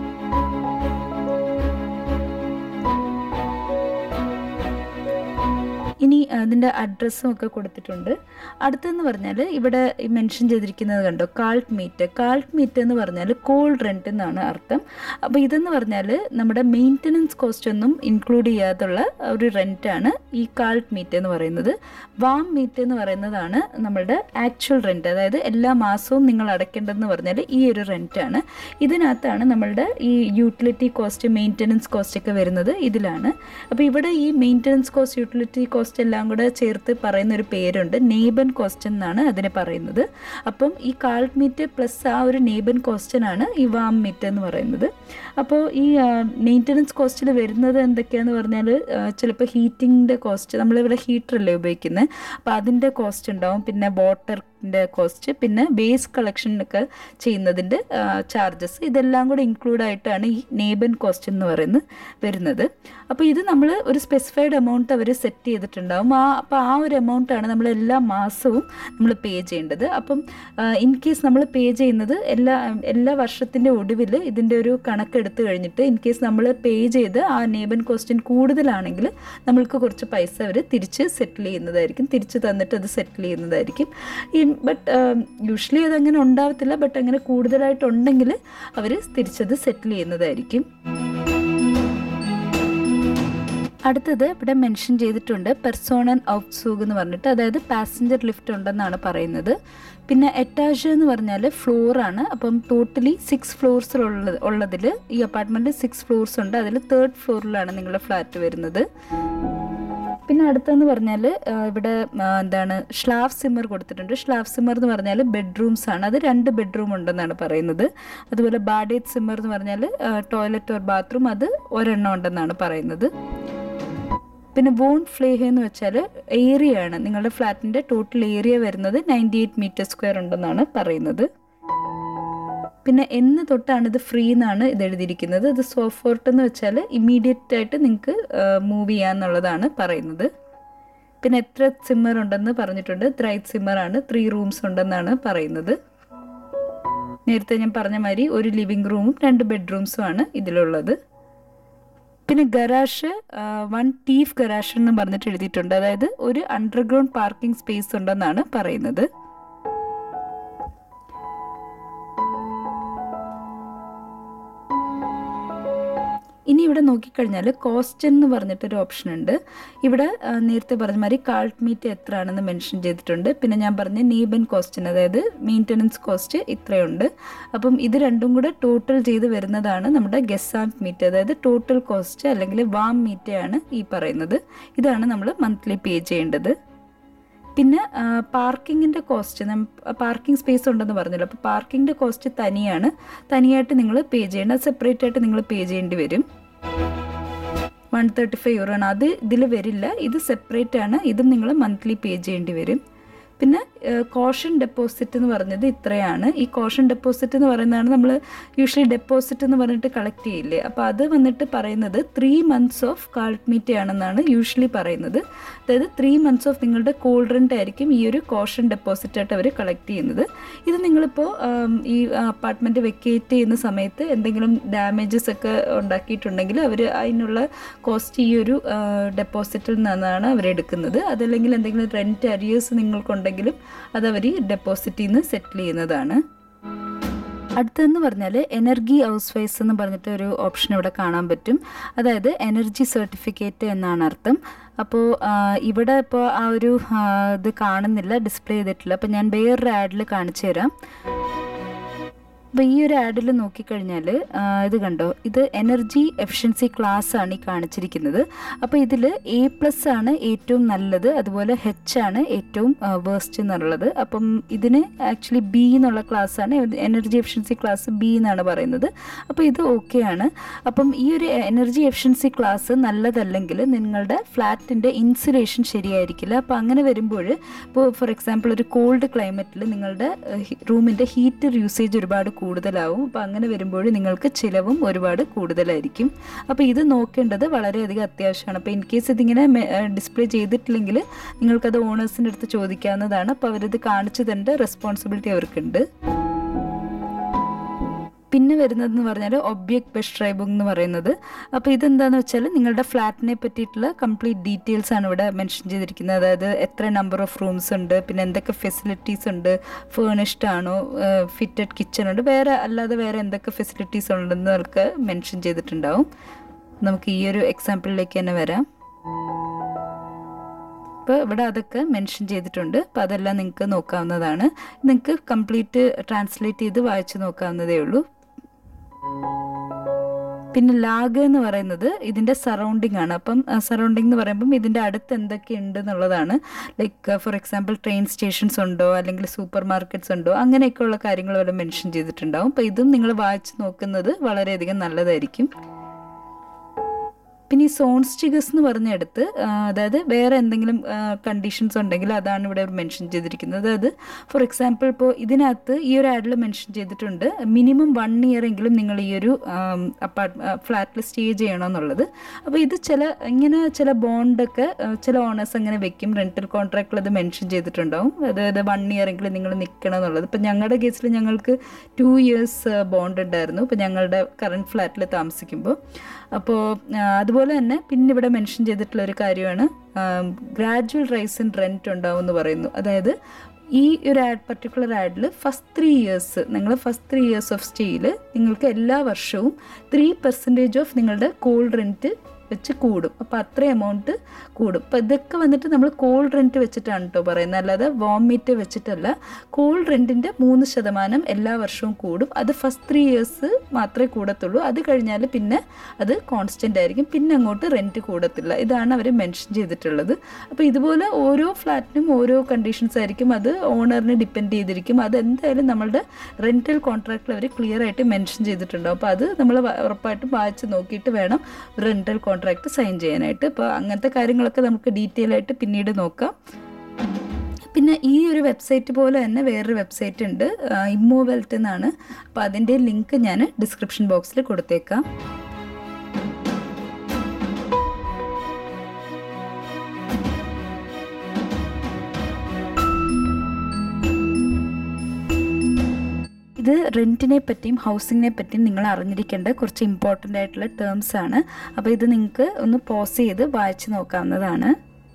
ഇനി അതിൻ്റെ അഡ്രസ്സും ഒക്കെ കൊടുത്തിട്ടുണ്ട് അടുത്തെന്ന് പറഞ്ഞാൽ ഇവിടെ മെൻഷൻ ചെയ്തിരിക്കുന്നത് കണ്ടോ കാൾട്ട് മീറ്റ് കാൾട്ട് മീറ്റ് എന്ന് പറഞ്ഞാൽ കോൾഡ് റെൻറ്റ് എന്നാണ് അർത്ഥം അപ്പോൾ ഇതെന്ന് പറഞ്ഞാൽ നമ്മുടെ മെയിൻ്റനൻസ് കോസ്റ്റ് ഒന്നും ഇൻക്ലൂഡ് ചെയ്യാത്തുള്ള ഒരു റെൻറ്റാണ് ഈ കാൾട്ട് മീറ്റ് എന്ന് പറയുന്നത് വാം മീറ്റ് എന്ന് പറയുന്നതാണ് നമ്മളുടെ ആക്ച്വൽ റെൻറ്റ് അതായത് എല്ലാ മാസവും നിങ്ങൾ അടയ്ക്കേണ്ടതെന്ന് പറഞ്ഞാൽ ഈ ഒരു റെൻറ്റാണ് ഇതിനകത്താണ് നമ്മളുടെ ഈ യൂട്ടിലിറ്റി കോസ്റ്റ് മെയിൻ്റനൻസ് കോസ്റ്റ് ഒക്കെ വരുന്നത് ഇതിലാണ് അപ്പോൾ ഇവിടെ ഈ മെയിൻ്റനൻസ് കോസ്റ്റ് യൂട്ടിലിറ്റി കോസ്റ്റ് എല്ലാം കൂടെ ചേർത്ത് പറയുന്ന ഒരു പേരുണ്ട് നെയ്ബൻ കോസ്റ്റൻ എന്നാണ് അതിനെ പറയുന്നത് അപ്പം ഈ കാൾട്ട് മീറ്റ് പ്ലസ് ആ ഒരു നെയ്ബൻ കോസ്റ്റൻ ആണ് ഈ വാം മീറ്റ് എന്ന് പറയുന്നത് അപ്പോൾ ഈ മെയിൻ്റനൻസ് കോസ്റ്റിൽ വരുന്നത് എന്തൊക്കെയാണെന്ന് പറഞ്ഞാൽ ചിലപ്പോൾ ഹീറ്റിങ്ങിൻ്റെ കോസ്റ്റ് നമ്മളിവിടെ ഹീറ്ററല്ലേ ഉപയോഗിക്കുന്നത് അപ്പോൾ അതിൻ്റെ കോസ്റ്റ് ഉണ്ടാവും പിന്നെ വാട്ടർ ൻ്റെ കോസ്റ്റ് പിന്നെ വേസ്റ്റ് കളക്ഷനൊക്കെ ചെയ്യുന്നതിൻ്റെ ചാർജസ് ഇതെല്ലാം കൂടെ ഇൻക്ലൂഡ് ആയിട്ടാണ് ഈ നെയ്ബൻ കോസ്റ്റ് എന്ന് പറയുന്നത് വരുന്നത് അപ്പോൾ ഇത് നമ്മൾ ഒരു സ്പെസിഫൈഡ് എമൗണ്ട് അവർ സെറ്റ് ചെയ്തിട്ടുണ്ടാവും ആ അപ്പോൾ ആ ഒരു എമൗണ്ടാണ് നമ്മൾ എല്ലാ മാസവും നമ്മൾ പേ ചെയ്യേണ്ടത് അപ്പം ഇൻ കേസ് നമ്മൾ പേ ചെയ്യുന്നത് എല്ലാ എല്ലാ വർഷത്തിൻ്റെ ഒടുവിൽ ഇതിൻ്റെ ഒരു കണക്കെടുത്ത് കഴിഞ്ഞിട്ട് ഇൻ കേസ് നമ്മൾ പേ ചെയ്ത് ആ നെയ്ബൻ കോസ്റ്റിന് കൂടുതലാണെങ്കിൽ നമ്മൾക്ക് കുറച്ച് പൈസ അവർ തിരിച്ച് സെറ്റിൽ ചെയ്യുന്നതായിരിക്കും തിരിച്ച് തന്നിട്ട് അത് സെറ്റിൽ ചെയ്യുന്നതായിരിക്കും ഈ ബട്ട് യൂഷ്വലി അതങ്ങനെ ഉണ്ടാവത്തില്ല ബട്ട് അങ്ങനെ കൂടുതലായിട്ടുണ്ടെങ്കിൽ അവർ തിരിച്ചത് സെറ്റിൽ ചെയ്യുന്നതായിരിക്കും അടുത്തത് ഇവിടെ മെൻഷൻ ചെയ്തിട്ടുണ്ട് പെർസോണൻ ഔട്ട്സൂഗ് എന്ന് പറഞ്ഞിട്ട് അതായത് പാസഞ്ചർ ലിഫ്റ്റ് ഉണ്ടെന്നാണ് പറയുന്നത് പിന്നെ എറ്റാജ് എന്ന് പറഞ്ഞാൽ ഫ്ലോറാണ് അപ്പം ടോട്ടലി സിക്സ് ഫ്ലോർസിലുള്ളത് ഉള്ളതിൽ ഈ അപ്പാർട്ട്മെൻറ്റ് സിക്സ് ഫ്ലോർസ് ഉണ്ട് അതിൽ തേർഡ് ഫ്ലോറിലാണ് നിങ്ങളുടെ ഫ്ലാറ്റ് വരുന്നത് പിന്നെ അടുത്തെന്ന് പറഞ്ഞാൽ ഇവിടെ എന്താണ് ഷ്ലാഫ് സിമ്മർ കൊടുത്തിട്ടുണ്ട് ഷ്ലാഫ് സിമ്മർ എന്ന് പറഞ്ഞാൽ ബെഡ്റൂംസ് ആണ് അത് രണ്ട് ബെഡ്റൂം ഉണ്ടെന്നാണ് പറയുന്നത് അതുപോലെ ബാഡേറ്റ് സിമ്മർ എന്ന് പറഞ്ഞാൽ ടോയ്ലറ്റ് ഓർ ബാത്റൂം അത് ഒരെണ്ണം ഉണ്ടെന്നാണ് പറയുന്നത് പിന്നെ വോൺ ഫ്ലേഹ എന്ന് വെച്ചാൽ ഏരിയ ആണ് നിങ്ങളുടെ ഫ്ലാറ്റിൻ്റെ ടോട്ടൽ ഏരിയ വരുന്നത് നയൻറ്റി എയ്റ്റ് മീറ്റർ സ്ക്വയർ ഉണ്ടെന്നാണ് പറയുന്നത് പിന്നെ എന്ന് തൊട്ടാണ് ഇത് ഫ്രീ എന്നാണ് ഇത് എഴുതിയിരിക്കുന്നത് ഇത് സോഫോർട്ട് എന്ന് വെച്ചാൽ ഇമ്മീഡിയറ്റ് ആയിട്ട് നിങ്ങൾക്ക് മൂവ് ചെയ്യാന്നുള്ളതാണ് പറയുന്നത് പിന്നെ എത്ര സിമ്മർ ഉണ്ടെന്ന് പറഞ്ഞിട്ടുണ്ട് ത്രൈറ്റ് സിമ്മറാണ് ത്രീ റൂംസ് ഉണ്ടെന്നാണ് പറയുന്നത് നേരത്തെ ഞാൻ പറഞ്ഞ മാതിരി ഒരു ലിവിങ് റൂമും രണ്ട് ബെഡ്റൂംസും ആണ് ഇതിലുള്ളത് പിന്നെ ഗരാഷ് വൺ ടീഫ് ഗരാഷ് എന്ന് പറഞ്ഞിട്ട് എഴുതിയിട്ടുണ്ട് അതായത് ഒരു അണ്ടർഗ്രൗണ്ട് പാർക്കിംഗ് സ്പേസ് ഉണ്ടെന്നാണ് പറയുന്നത് ഇനി ഇവിടെ നോക്കിക്കഴിഞ്ഞാൽ കോസ്റ്റ് എന്ന് പറഞ്ഞിട്ടൊരു ഓപ്ഷൻ ഉണ്ട് ഇവിടെ നേരത്തെ പറഞ്ഞ മാതിരി കാൾട്ട് മീറ്റ് എത്ര ആണെന്ന് മെൻഷൻ ചെയ്തിട്ടുണ്ട് പിന്നെ ഞാൻ പറഞ്ഞ നീബൻ കോസ്റ്റിന് അതായത് മെയിൻ്റനൻസ് കോസ്റ്റ് ഇത്രയുണ്ട് അപ്പം ഇത് രണ്ടും കൂടെ ടോട്ടൽ ചെയ്ത് വരുന്നതാണ് നമ്മുടെ ഗെസാൻറ്റ് മീറ്റ് അതായത് ടോട്ടൽ കോസ്റ്റ് അല്ലെങ്കിൽ വാം മീറ്റയാണ് ഈ പറയുന്നത് ഇതാണ് നമ്മൾ മന്ത്ലി പേ ചെയ്യേണ്ടത് പിന്നെ പാർക്കിങ്ങിൻ്റെ കോസ്റ്റ് പാർക്കിംഗ് സ്പേസ് ഉണ്ടെന്ന് പറഞ്ഞല്ലോ അപ്പോൾ പാർക്കിങ്ങിൻ്റെ കോസ്റ്റ് തനിയാണ് തനിയായിട്ട് നിങ്ങൾ പേ ചെയ്യേണ്ട സെപ്പറേറ്റ് ആയിട്ട് നിങ്ങൾ പേ ചെയ്യേണ്ടി വരും വൺ തേർട്ടി ഫൈവ് യൂറോ ആണ് അത് ഇതിൽ വരില്ല ഇത് സെപ്പറേറ്റ് ആണ് ഇതും നിങ്ങൾ മന്ത്ലി പേ ചെയ്യേണ്ടി വരും പിന്നെ കോഷൻ ഡെപ്പോസിറ്റ് എന്ന് പറഞ്ഞത് ഇത്രയാണ് ഈ കോഷൻ ഡെപ്പോസിറ്റ് എന്ന് പറയുന്നതാണ് നമ്മൾ യൂഷ്വലി ഡെപ്പോസിറ്റ് എന്ന് പറഞ്ഞിട്ട് കളക്ട് ചെയ്യില്ലേ അപ്പോൾ അത് വന്നിട്ട് പറയുന്നത് ത്രീ മന്ത്സ് ഓഫ് കാൾട്ട്മീറ്റ് ആണെന്നാണ് യൂഷ്വലി പറയുന്നത് അതായത് ത്രീ മന്ത്സ് ഓഫ് നിങ്ങളുടെ കോൾഡ് റെൻ്റ് ആയിരിക്കും ഈ ഒരു കോഷൻ ഡെപ്പോസിറ്റ് ആയിട്ട് അവർ കളക്ട് ചെയ്യുന്നത് ഇത് നിങ്ങളിപ്പോൾ ഈ അപ്പാർട്ട്മെൻറ്റ് വെക്കേറ്റ് ചെയ്യുന്ന സമയത്ത് എന്തെങ്കിലും ഡാമേജസ് ഒക്കെ ഉണ്ടാക്കിയിട്ടുണ്ടെങ്കിൽ അവർ അതിനുള്ള കോസ്റ്റ് ഈ ഒരു ഡെപ്പോസിറ്റിൽ നിന്നാണ് അവരെടുക്കുന്നത് അതല്ലെങ്കിൽ എന്തെങ്കിലും റെൻറ്റ് അരിയേഴ്സ് നിങ്ങൾക്കുണ്ടെങ്കിലും അതവർ ഡെപ്പോസിറ്റിൽ നിന്ന് സെറ്റിൽ ചെയ്യുന്നതാണ് അടുത്തതെന്ന് പറഞ്ഞാൽ എനർജി ഹൗസ് വൈസ് എന്ന് പറഞ്ഞിട്ട് ഒരു ഓപ്ഷൻ ഇവിടെ കാണാൻ പറ്റും അതായത് എനർജി സർട്ടിഫിക്കറ്റ് എന്നാണ് അർത്ഥം അപ്പോൾ ഇവിടെ ഇപ്പോൾ ആ ഒരു ഇത് കാണുന്നില്ല ഡിസ്പ്ലേ ചെയ്തിട്ടില്ല അപ്പോൾ ഞാൻ വേറൊരു ആഡിൽ കാണിച്ചു തരാം അപ്പോൾ ഈ ഒരു ആഡിൽ നോക്കിക്കഴിഞ്ഞാൽ ഇത് കണ്ടോ ഇത് എനർജി എഫിഷ്യൻസി ക്ലാസ് ആണ് ഈ കാണിച്ചിരിക്കുന്നത് അപ്പോൾ ഇതിൽ എ പ്ലസ് ആണ് ഏറ്റവും നല്ലത് അതുപോലെ ഹെച്ച് ആണ് ഏറ്റവും വേസ്റ്റ് എന്നുള്ളത് അപ്പം ഇതിന് ആക്ച്വലി ബി എന്നുള്ള ക്ലാസ് ആണ് എനർജി എഫിഷ്യൻസി ക്ലാസ് ബി എന്നാണ് പറയുന്നത് അപ്പോൾ ഇത് ഓക്കെ ആണ് അപ്പം ഈ ഒരു എനർജി എഫിഷ്യൻസി ക്ലാസ് നല്ലതല്ലെങ്കിൽ നിങ്ങളുടെ ഫ്ലാറ്റിൻ്റെ ഇൻസുലേഷൻ ശരിയായിരിക്കില്ല അപ്പോൾ അങ്ങനെ വരുമ്പോൾ ഇപ്പോൾ ഫോർ എക്സാമ്പിൾ ഒരു കോൾഡ് ക്ലൈമറ്റിൽ നിങ്ങളുടെ റൂമിൻ്റെ ഹീറ്റർ യൂസേജ് ഒരുപാട് കൂടുതലാവും അപ്പോൾ അങ്ങനെ വരുമ്പോൾ നിങ്ങൾക്ക് ചിലവും ഒരുപാട് കൂടുതലായിരിക്കും അപ്പോൾ ഇത് നോക്കേണ്ടത് വളരെയധികം അത്യാവശ്യമാണ് അപ്പോൾ ഇൻ കേസ് ഇതിങ്ങനെ ഡിസ്പ്ലേ ചെയ്തിട്ടില്ലെങ്കിൽ നിങ്ങൾക്കത് ഓണേഴ്സിൻ്റെ അടുത്ത് ചോദിക്കാവുന്നതാണ് അപ്പോൾ അവരിത് കാണിച്ചു തരേണ്ട റെസ്പോൺസിബിലിറ്റി അവർക്കുണ്ട് പിന്നെ വരുന്നതെന്ന് പറഞ്ഞാൽ ഒബ്ജക്ട് ബെസ്ട്രൈബിംഗ് എന്ന് പറയുന്നത് അപ്പോൾ ഇതെന്താണെന്ന് വെച്ചാൽ നിങ്ങളുടെ ഫ്ലാറ്റിനെ പറ്റിയിട്ടുള്ള കംപ്ലീറ്റ് ഡീറ്റെയിൽസ് ആണ് ഇവിടെ മെൻഷൻ ചെയ്തിരിക്കുന്നത് അതായത് എത്ര നമ്പർ ഓഫ് റൂംസ് ഉണ്ട് പിന്നെ എന്തൊക്കെ ഫെസിലിറ്റീസ് ഉണ്ട് ഫേണിഷ്ഡ് ആണോ ഫിറ്റഡ് കിച്ചൺ ഉണ്ട് വേറെ അല്ലാതെ വേറെ എന്തൊക്കെ ഫെസിലിറ്റീസ് ഉണ്ടെന്നൊക്കെ മെൻഷൻ ചെയ്തിട്ടുണ്ടാവും നമുക്ക് ഈ ഒരു എക്സാമ്പിളിലേക്ക് തന്നെ വരാം അപ്പോൾ ഇവിടെ അതൊക്കെ മെൻഷൻ ചെയ്തിട്ടുണ്ട് അപ്പോൾ അതെല്ലാം നിങ്ങൾക്ക് നോക്കാവുന്നതാണ് നിങ്ങൾക്ക് കംപ്ലീറ്റ് ട്രാൻസ്ലേറ്റ് ചെയ്ത് വായിച്ച് നോക്കാവുന്നതേ ഉള്ളൂ പിന്നെ ലാഗ് എന്ന് പറയുന്നത് ഇതിൻ്റെ സറൗണ്ടിങ് ആണ് അപ്പം സറൗണ്ടിങ് എന്ന് പറയുമ്പം ഇതിൻ്റെ അടുത്ത് എന്തൊക്കെ ഉണ്ട് എന്നുള്ളതാണ് like for example train stations ഉണ്ടോ അല്ലെങ്കിൽ സൂപ്പർ മാർക്കറ്റ്സ് ഉണ്ടോ അങ്ങനെയൊക്കെയുള്ള കാര്യങ്ങൾ വരെ മെൻഷൻ ചെയ്തിട്ടുണ്ടാവും അപ്പോൾ ഇതും നിങ്ങൾ വായിച്ച് നോക്കുന്നത് വളരെയധികം നല്ലതായിരിക്കും പിന്നെ ഈ സോൺ സ്റ്റിഗസ് എന്ന് പറഞ്ഞെടുത്ത് അതായത് വേറെ എന്തെങ്കിലും കണ്ടീഷൻസ് ഉണ്ടെങ്കിൽ അതാണ് ഇവിടെ മെൻഷൻ ചെയ്തിരിക്കുന്നത് അതായത് ഫോർ എക്സാമ്പിൾ ഇപ്പോൾ ഇതിനകത്ത് ഈ ഒരു ആഡിൽ മെൻഷൻ ചെയ്തിട്ടുണ്ട് മിനിമം വൺ ഇയർ എങ്കിലും നിങ്ങൾ ഈ ഒരു അപ്പാർട്ട് ഫ്ലാറ്റിൽ സ്റ്റേ ചെയ്യണമെന്നുള്ളത് അപ്പോൾ ഇത് ചില ഇങ്ങനെ ചില ബോണ്ടൊക്കെ ചില ഓണേഴ്സ് അങ്ങനെ വെക്കും റെൻറ്റൽ കോൺട്രാക്റ്റിൽ അത് മെൻഷൻ ചെയ്തിട്ടുണ്ടാവും അതായത് വൺ ഇയർ എങ്കിലും നിങ്ങൾ നിൽക്കണം എന്നുള്ളത് ഇപ്പം ഞങ്ങളുടെ കേസിൽ ഞങ്ങൾക്ക് ടു ഇയേഴ്സ് ബോണ്ട് ഉണ്ടായിരുന്നു ഇപ്പോൾ ഞങ്ങളുടെ കറണ്ട് ഫ്ലാറ്റിൽ താമസിക്കുമ്പോൾ അപ്പോൾ അതുപോലെ തന്നെ പിന്നെ ഇവിടെ മെൻഷൻ ചെയ്തിട്ടുള്ള ഒരു കാര്യമാണ് ഗ്രാജുവൽ റൈസ് ഇൻ റെൻറ്റ് ഉണ്ടാവും എന്ന് പറയുന്നു അതായത് ഈ ഒരു ആഡ് പർട്ടിക്കുലർ ആഡിൽ ഫസ്റ്റ് ത്രീ ഇയേഴ്സ് നിങ്ങൾ ഫസ്റ്റ് ത്രീ ഇയേഴ്സ് ഓഫ് സ്റ്റേയിൽ നിങ്ങൾക്ക് എല്ലാ വർഷവും ത്രീ പെർസെൻറ്റേജ് ഓഫ് നിങ്ങളുടെ കോൾഡ് റെൻറ്റ് വെച്ച് കൂടും അപ്പോൾ അത്ര എമൗണ്ട് കൂടും അപ്പോൾ ഇതൊക്കെ വന്നിട്ട് നമ്മൾ കോൾഡ് റെൻറ്റ് വെച്ചിട്ടാണ് കേട്ടോ പറയുന്നത് അല്ലാതെ വാം മീറ്റ് വെച്ചിട്ടല്ല കോൾഡ് റെൻറ്റിൻ്റെ മൂന്ന് ശതമാനം എല്ലാ വർഷവും കൂടും അത് ഫസ്റ്റ് ത്രീ ഇയേഴ്സ് മാത്രമേ കൂടത്തുള്ളൂ അത് കഴിഞ്ഞാൽ പിന്നെ അത് കോൺസ്റ്റൻ്റ് ആയിരിക്കും പിന്നെ അങ്ങോട്ട് റെൻറ്റ് കൂടത്തില്ല ഇതാണ് അവർ മെൻഷൻ ചെയ്തിട്ടുള്ളത് അപ്പോൾ ഇതുപോലെ ഓരോ ഫ്ലാറ്റിനും ഓരോ കണ്ടീഷൻസ് ആയിരിക്കും അത് ഓണറിനെ ഡിപ്പെൻഡ് ചെയ്തിരിക്കും അത് എന്തായാലും നമ്മളുടെ റെൻറ്റൽ കോൺട്രാക്റ്റിൽ അവർ ക്ലിയർ ആയിട്ട് മെൻഷൻ ചെയ്തിട്ടുണ്ടാവും അപ്പോൾ അത് നമ്മൾ ഉറപ്പായിട്ടും വായിച്ച് നോക്കിയിട്ട് വേണം റെൻറ്റൽ കോൺട്രാക്റ്റ് സൈൻ ചെയ്യാനായിട്ട് അപ്പോൾ അങ്ങനത്തെ കാര്യങ്ങളൊക്കെ നമുക്ക് ഡീറ്റെയിൽ ആയിട്ട് പിന്നീട് നോക്കാം പിന്നെ ഈ ഒരു വെബ്സൈറ്റ് പോലെ തന്നെ വേറൊരു വെബ്സൈറ്റ് ഉണ്ട് ഇമ്മോവെൽറ്റ് എന്നാണ് അപ്പോൾ അതിൻ്റെ ലിങ്ക് ഞാൻ ഡിസ്ക്രിപ്ഷൻ ബോക്സിൽ കൊടുത്തേക്കാം ഇത് റെൻറ്റിനെ പറ്റിയും ഹൗസിങ്ങിനെ പറ്റിയും നിങ്ങൾ അറിഞ്ഞിരിക്കേണ്ട കുറച്ച് ഇമ്പോർട്ടൻ്റ് ആയിട്ടുള്ള ടേംസ് ആണ് അപ്പോൾ ഇത് നിങ്ങൾക്ക് ഒന്ന് പോസ് ചെയ്ത് വായിച്ച് നോക്കാവുന്നതാണ്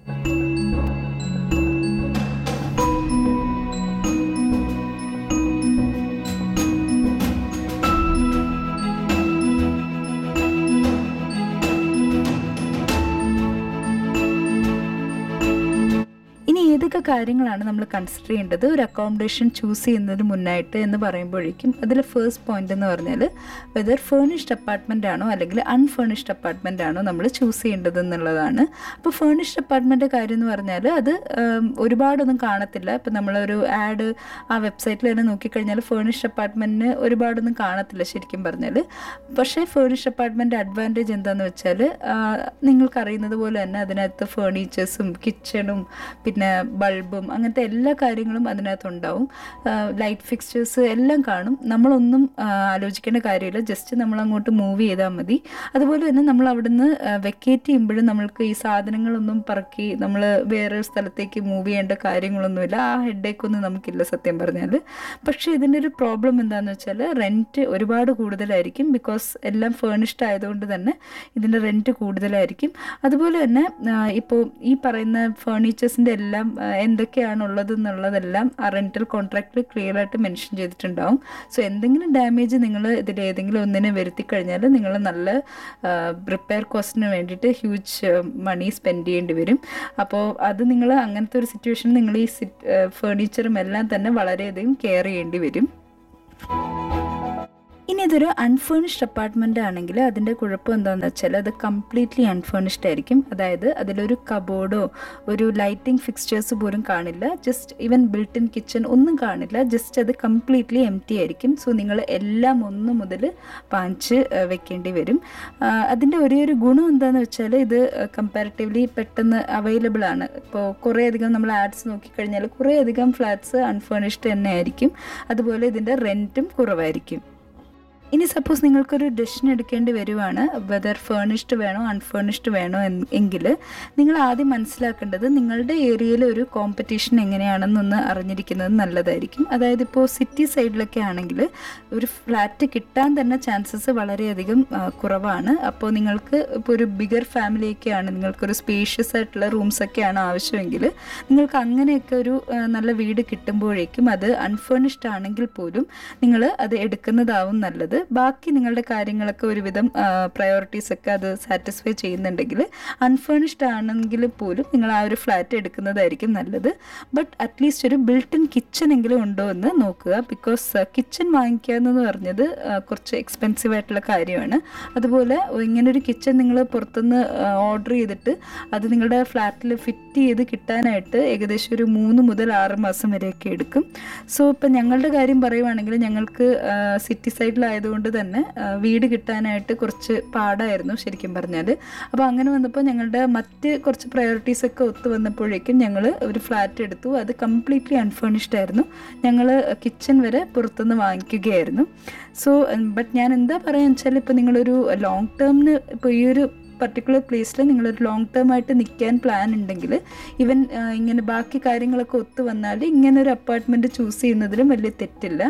ഇനി ഏതൊക്കെ കാര്യങ്ങളാണ് നമ്മൾ കൺസിഡർ ചെയ്യേണ്ടത് ഒരു അക്കോമഡേഷൻ ചൂസ് ചെയ്യുന്നതിന് മുന്നായിട്ട് എന്ന് പറയുമ്പോഴേക്കും അതിൽ ഫേസ്റ്റ് പോയിന്റ് എന്ന് പറഞ്ഞാൽ വെതർ ഫേണിഷ്ഡ് അപ്പാർട്ട്മെൻ്റ് ആണോ അല്ലെങ്കിൽ അൺഫേണിഷ്ഡ് അപ്പാർട്ട്മെൻ്റ് ആണോ നമ്മൾ ചൂസ് ചെയ്യേണ്ടത് എന്നുള്ളതാണ് അപ്പോൾ ഫേണിഷ്ഡ് അപ്പാർട്ട്മെൻ്റ് കാര്യം എന്ന് പറഞ്ഞാൽ അത് ഒരുപാടൊന്നും കാണത്തില്ല ഇപ്പം നമ്മളൊരു ആഡ് ആ വെബ്സൈറ്റിൽ തന്നെ നോക്കിക്കഴിഞ്ഞാൽ ഫേണിഷ്ഡ് അപ്പാർട്ട്മെൻറ്റിന് ഒരുപാടൊന്നും കാണത്തില്ല ശരിക്കും പറഞ്ഞാൽ പക്ഷേ ഫേണിഷ്ഡ് അപ്പാർട്ട്മെൻറ്റ് അഡ്വാൻറ്റേജ് എന്താണെന്ന് വെച്ചാൽ നിങ്ങൾക്കറിയുന്നത് പോലെ തന്നെ അതിനകത്ത് ഫേർണിച്ചേഴ്സും കിച്ചണും പിന്നെ ബൾബും അങ്ങനത്തെ എല്ലാ കാര്യങ്ങളും അതിനകത്തുണ്ടാവും ലൈറ്റ് ഫിക്സ്ചേഴ്സ് എല്ലാം കാണും നമ്മളൊന്നും ആലോചിക്കേണ്ട കാര്യമില്ല ജസ്റ്റ് നമ്മൾ അങ്ങോട്ട് മൂവ് ചെയ്താൽ മതി അതുപോലെ തന്നെ നമ്മൾ അവിടുന്ന് വെക്കേറ്റ് ചെയ്യുമ്പോഴും നമ്മൾക്ക് ഈ സാധനങ്ങളൊന്നും പറക്കി നമ്മൾ വേറെ സ്ഥലത്തേക്ക് മൂവ് ചെയ്യേണ്ട കാര്യങ്ങളൊന്നുമില്ല ആ ഹെഡേക്ക് ഒന്നും നമുക്കില്ല സത്യം പറഞ്ഞാൽ പക്ഷേ ഇതിൻ്റെ ഒരു പ്രോബ്ലം എന്താണെന്ന് വെച്ചാൽ റെൻറ്റ് ഒരുപാട് കൂടുതലായിരിക്കും ബിക്കോസ് എല്ലാം ഫേണിഷ്ഡ് ആയതുകൊണ്ട് തന്നെ ഇതിൻ്റെ റെൻറ്റ് കൂടുതലായിരിക്കും അതുപോലെ തന്നെ ഇപ്പോൾ ഈ പറയുന്ന ഫേർണിച്ചേഴ്സിൻ്റെ എല്ലാം എന്തൊക്കെയാണുള്ളത് എന്നുള്ളതെല്ലാം ആ റെൻറ്റൽ കോൺട്രാക്റ്റിൽ ക്ലിയർ ആയിട്ട് മെൻഷൻ ചെയ്തിട്ടുണ്ടാവും സോ എന്തെങ്കിലും ഡാമേജ് നിങ്ങൾ ഇതിൽ ഏതെങ്കിലും ഒന്നിനെ വരുത്തി കഴിഞ്ഞാൽ നിങ്ങൾ നല്ല റിപ്പയർ കോസ്റ്റിന് വേണ്ടിയിട്ട് ഹ്യൂജ് മണി സ്പെൻഡ് ചെയ്യേണ്ടി വരും അപ്പോൾ അത് നിങ്ങൾ അങ്ങനത്തെ ഒരു സിറ്റുവേഷൻ നിങ്ങൾ ഈ ഫേർണിച്ചറും എല്ലാം തന്നെ വളരെയധികം കെയർ ചെയ്യേണ്ടി വരും ഇനി ഇതൊരു അൺഫേണിഷ്ഡ് അപ്പാർട്ട്മെൻ്റ് ആണെങ്കിൽ അതിൻ്റെ കുഴപ്പം എന്താണെന്ന് വെച്ചാൽ അത് കംപ്ലീറ്റ്ലി അൺഫേണിഷ്ഡ് ആയിരിക്കും അതായത് അതിലൊരു കബോർഡോ ഒരു ലൈറ്റിംഗ് ഫിക്സ്ചേഴ്സ് പോലും കാണില്ല just even built in kitchen ഒന്നും കാണില്ല ജസ്റ്റ് അത് കംപ്ലീറ്റ്ലി എം ടി ആയിരിക്കും സോ നിങ്ങൾ എല്ലാം ഒന്ന് മുതൽ വാങ്ങിച്ച് വെക്കേണ്ടി വരും ആ, അതിൻ്റെ ഒരേ ഒരു ഗുണം എന്താണെന്ന് വെച്ചാൽ ഇത് കമ്പാരിറ്റീവ്ലി പെട്ടെന്ന് അവൈലബിൾ ആണ് ഇപ്പോൾ കുറേയധികം നമ്മൾ ആഡ്സ് നോക്കിക്കഴിഞ്ഞാൽ കുറേയധികം ഫ്ലാറ്റ്സ് അൺഫേണിഷ്ഡ് തന്നെ ആയിരിക്കും അതുപോലെ ഇതിൻ്റെ റെൻറ്റും കുറവായിരിക്കും ഇനി സപ്പോസ് നിങ്ങൾക്കൊരു ഡെസിഷൻ എടുക്കേണ്ടി വരുവാണ് വെദർ ഫേണിഷ്ഡ് വേണോ അൺഫേണിഷ്ഡ് വേണോ എന്ന് എങ്കിൽ നിങ്ങൾ ആദ്യം മനസ്സിലാക്കേണ്ടത് നിങ്ങളുടെ ഏരിയയിൽ ഒരു കോമ്പറ്റീഷൻ എങ്ങനെയാണെന്നൊന്ന് അറിഞ്ഞിരിക്കുന്നത് നല്ലതായിരിക്കും അതായത് ഇപ്പോൾ സിറ്റി സൈഡിലൊക്കെ ആണെങ്കിൽ ഒരു ഫ്ലാറ്റ് കിട്ടാൻ തന്നെ ചാൻസസ് വളരെയധികം ആ, കുറവാണ് അപ്പോൾ നിങ്ങൾക്ക് ഇപ്പോൾ ഒരു ബിഗർ ഫാമിലിയൊക്കെയാണ് നിങ്ങൾക്കൊരു സ്പേഷ്യസ് ആയിട്ടുള്ള റൂംസൊക്കെയാണ് ആവശ്യമെങ്കിൽ നിങ്ങൾക്ക് അങ്ങനെയൊക്കെ ഒരു ആ, നല്ല വീട് കിട്ടുമ്പോഴേക്കും അത് അൺഫേണിഷ്ഡ് ആണെങ്കിൽ പോലും നിങ്ങൾ അത് എടുക്കുന്നതാവും നല്ലത് ബാക്കി നിങ്ങളുടെ കാര്യങ്ങളൊക്കെ ഒരുവിധം പ്രയോറിറ്റീസ് ഒക്കെ അത് സാറ്റിസ്ഫൈ ചെയ്യുന്നുണ്ടെങ്കിൽ അൺഫേണിഷ്ഡ് ആണെങ്കിൽ പോലും നിങ്ങൾ ആ ഒരു ഫ്ലാറ്റ് എടുക്കുന്നതായിരിക്കും നല്ലത് ബട്ട് അറ്റ്ലീസ്റ്റ് ഒരു ബിൽട്ട് ഇൻ കിച്ചൺ എങ്കിലും ഉണ്ടോ എന്ന് നോക്കുക ബിക്കോസ് കിച്ചൺ വാങ്ങിക്കുക എന്ന് പറഞ്ഞത് ആ, കുറച്ച് എക്സ്പെൻസീവ് ആയിട്ടുള്ള കാര്യമാണ് അതുപോലെ ഇങ്ങനൊരു കിച്ചൺ നിങ്ങൾ പുറത്തുനിന്ന് ഓർഡർ ചെയ്തിട്ട് അത് നിങ്ങളുടെ ഫ്ലാറ്റിൽ ഫിറ്റ് ചെയ്ത് കിട്ടാനായിട്ട് ഏകദേശം ഒരു മൂന്ന് മുതൽ ആറ് മാസം വരെയൊക്കെ എടുക്കും സോ ഇപ്പം ഞങ്ങളുടെ കാര്യം പറയുവാണെങ്കിൽ ഞങ്ങൾക്ക് സിറ്റി സൈഡിലായതുകൊണ്ട് തന്നെ ആ, വീട് കിട്ടാനായിട്ട് കുറച്ച് പാടായിരുന്നു ശരിക്കും പറഞ്ഞാൽ അപ്പോൾ അങ്ങനെ വന്നപ്പോൾ ഞങ്ങളുടെ മറ്റ് കുറച്ച് പ്രയോറിറ്റീസ് ഒക്കെ ഒത്തു വന്നപ്പോഴേക്കും ഞങ്ങൾ ഒരു ഫ്ലാറ്റ് എടുത്തു അത് കംപ്ലീറ്റ്ലി അൺഫേണിഷ്ഡ് ആയിരുന്നു ഞങ്ങൾ കിച്ചൺ വരെ പുറത്തുനിന്ന് വാങ്ങിക്കുകയായിരുന്നു സോ ബട്ട് ഞാൻ എന്താ പറയുക വെച്ചാൽ ഇപ്പോൾ നിങ്ങളൊരു ലോങ് ടേമിന് ഇപ്പോൾ ഈ ഒരു പർട്ടിക്കുലർ പ്ലേസിൽ നിങ്ങളൊരു ലോങ് ടേം ആയിട്ട് നിൽക്കാൻ പ്ലാൻ ഉണ്ടെങ്കിൽ ഇവൻ ഇങ്ങനെ ബാക്കി കാര്യങ്ങളൊക്കെ ഒത്തു വന്നാൽ ഇങ്ങനെ ഒരു അപ്പാർട്ട്മെൻറ്റ് ചൂസ് ചെയ്യുന്നതിലും വലിയ തെറ്റില്ല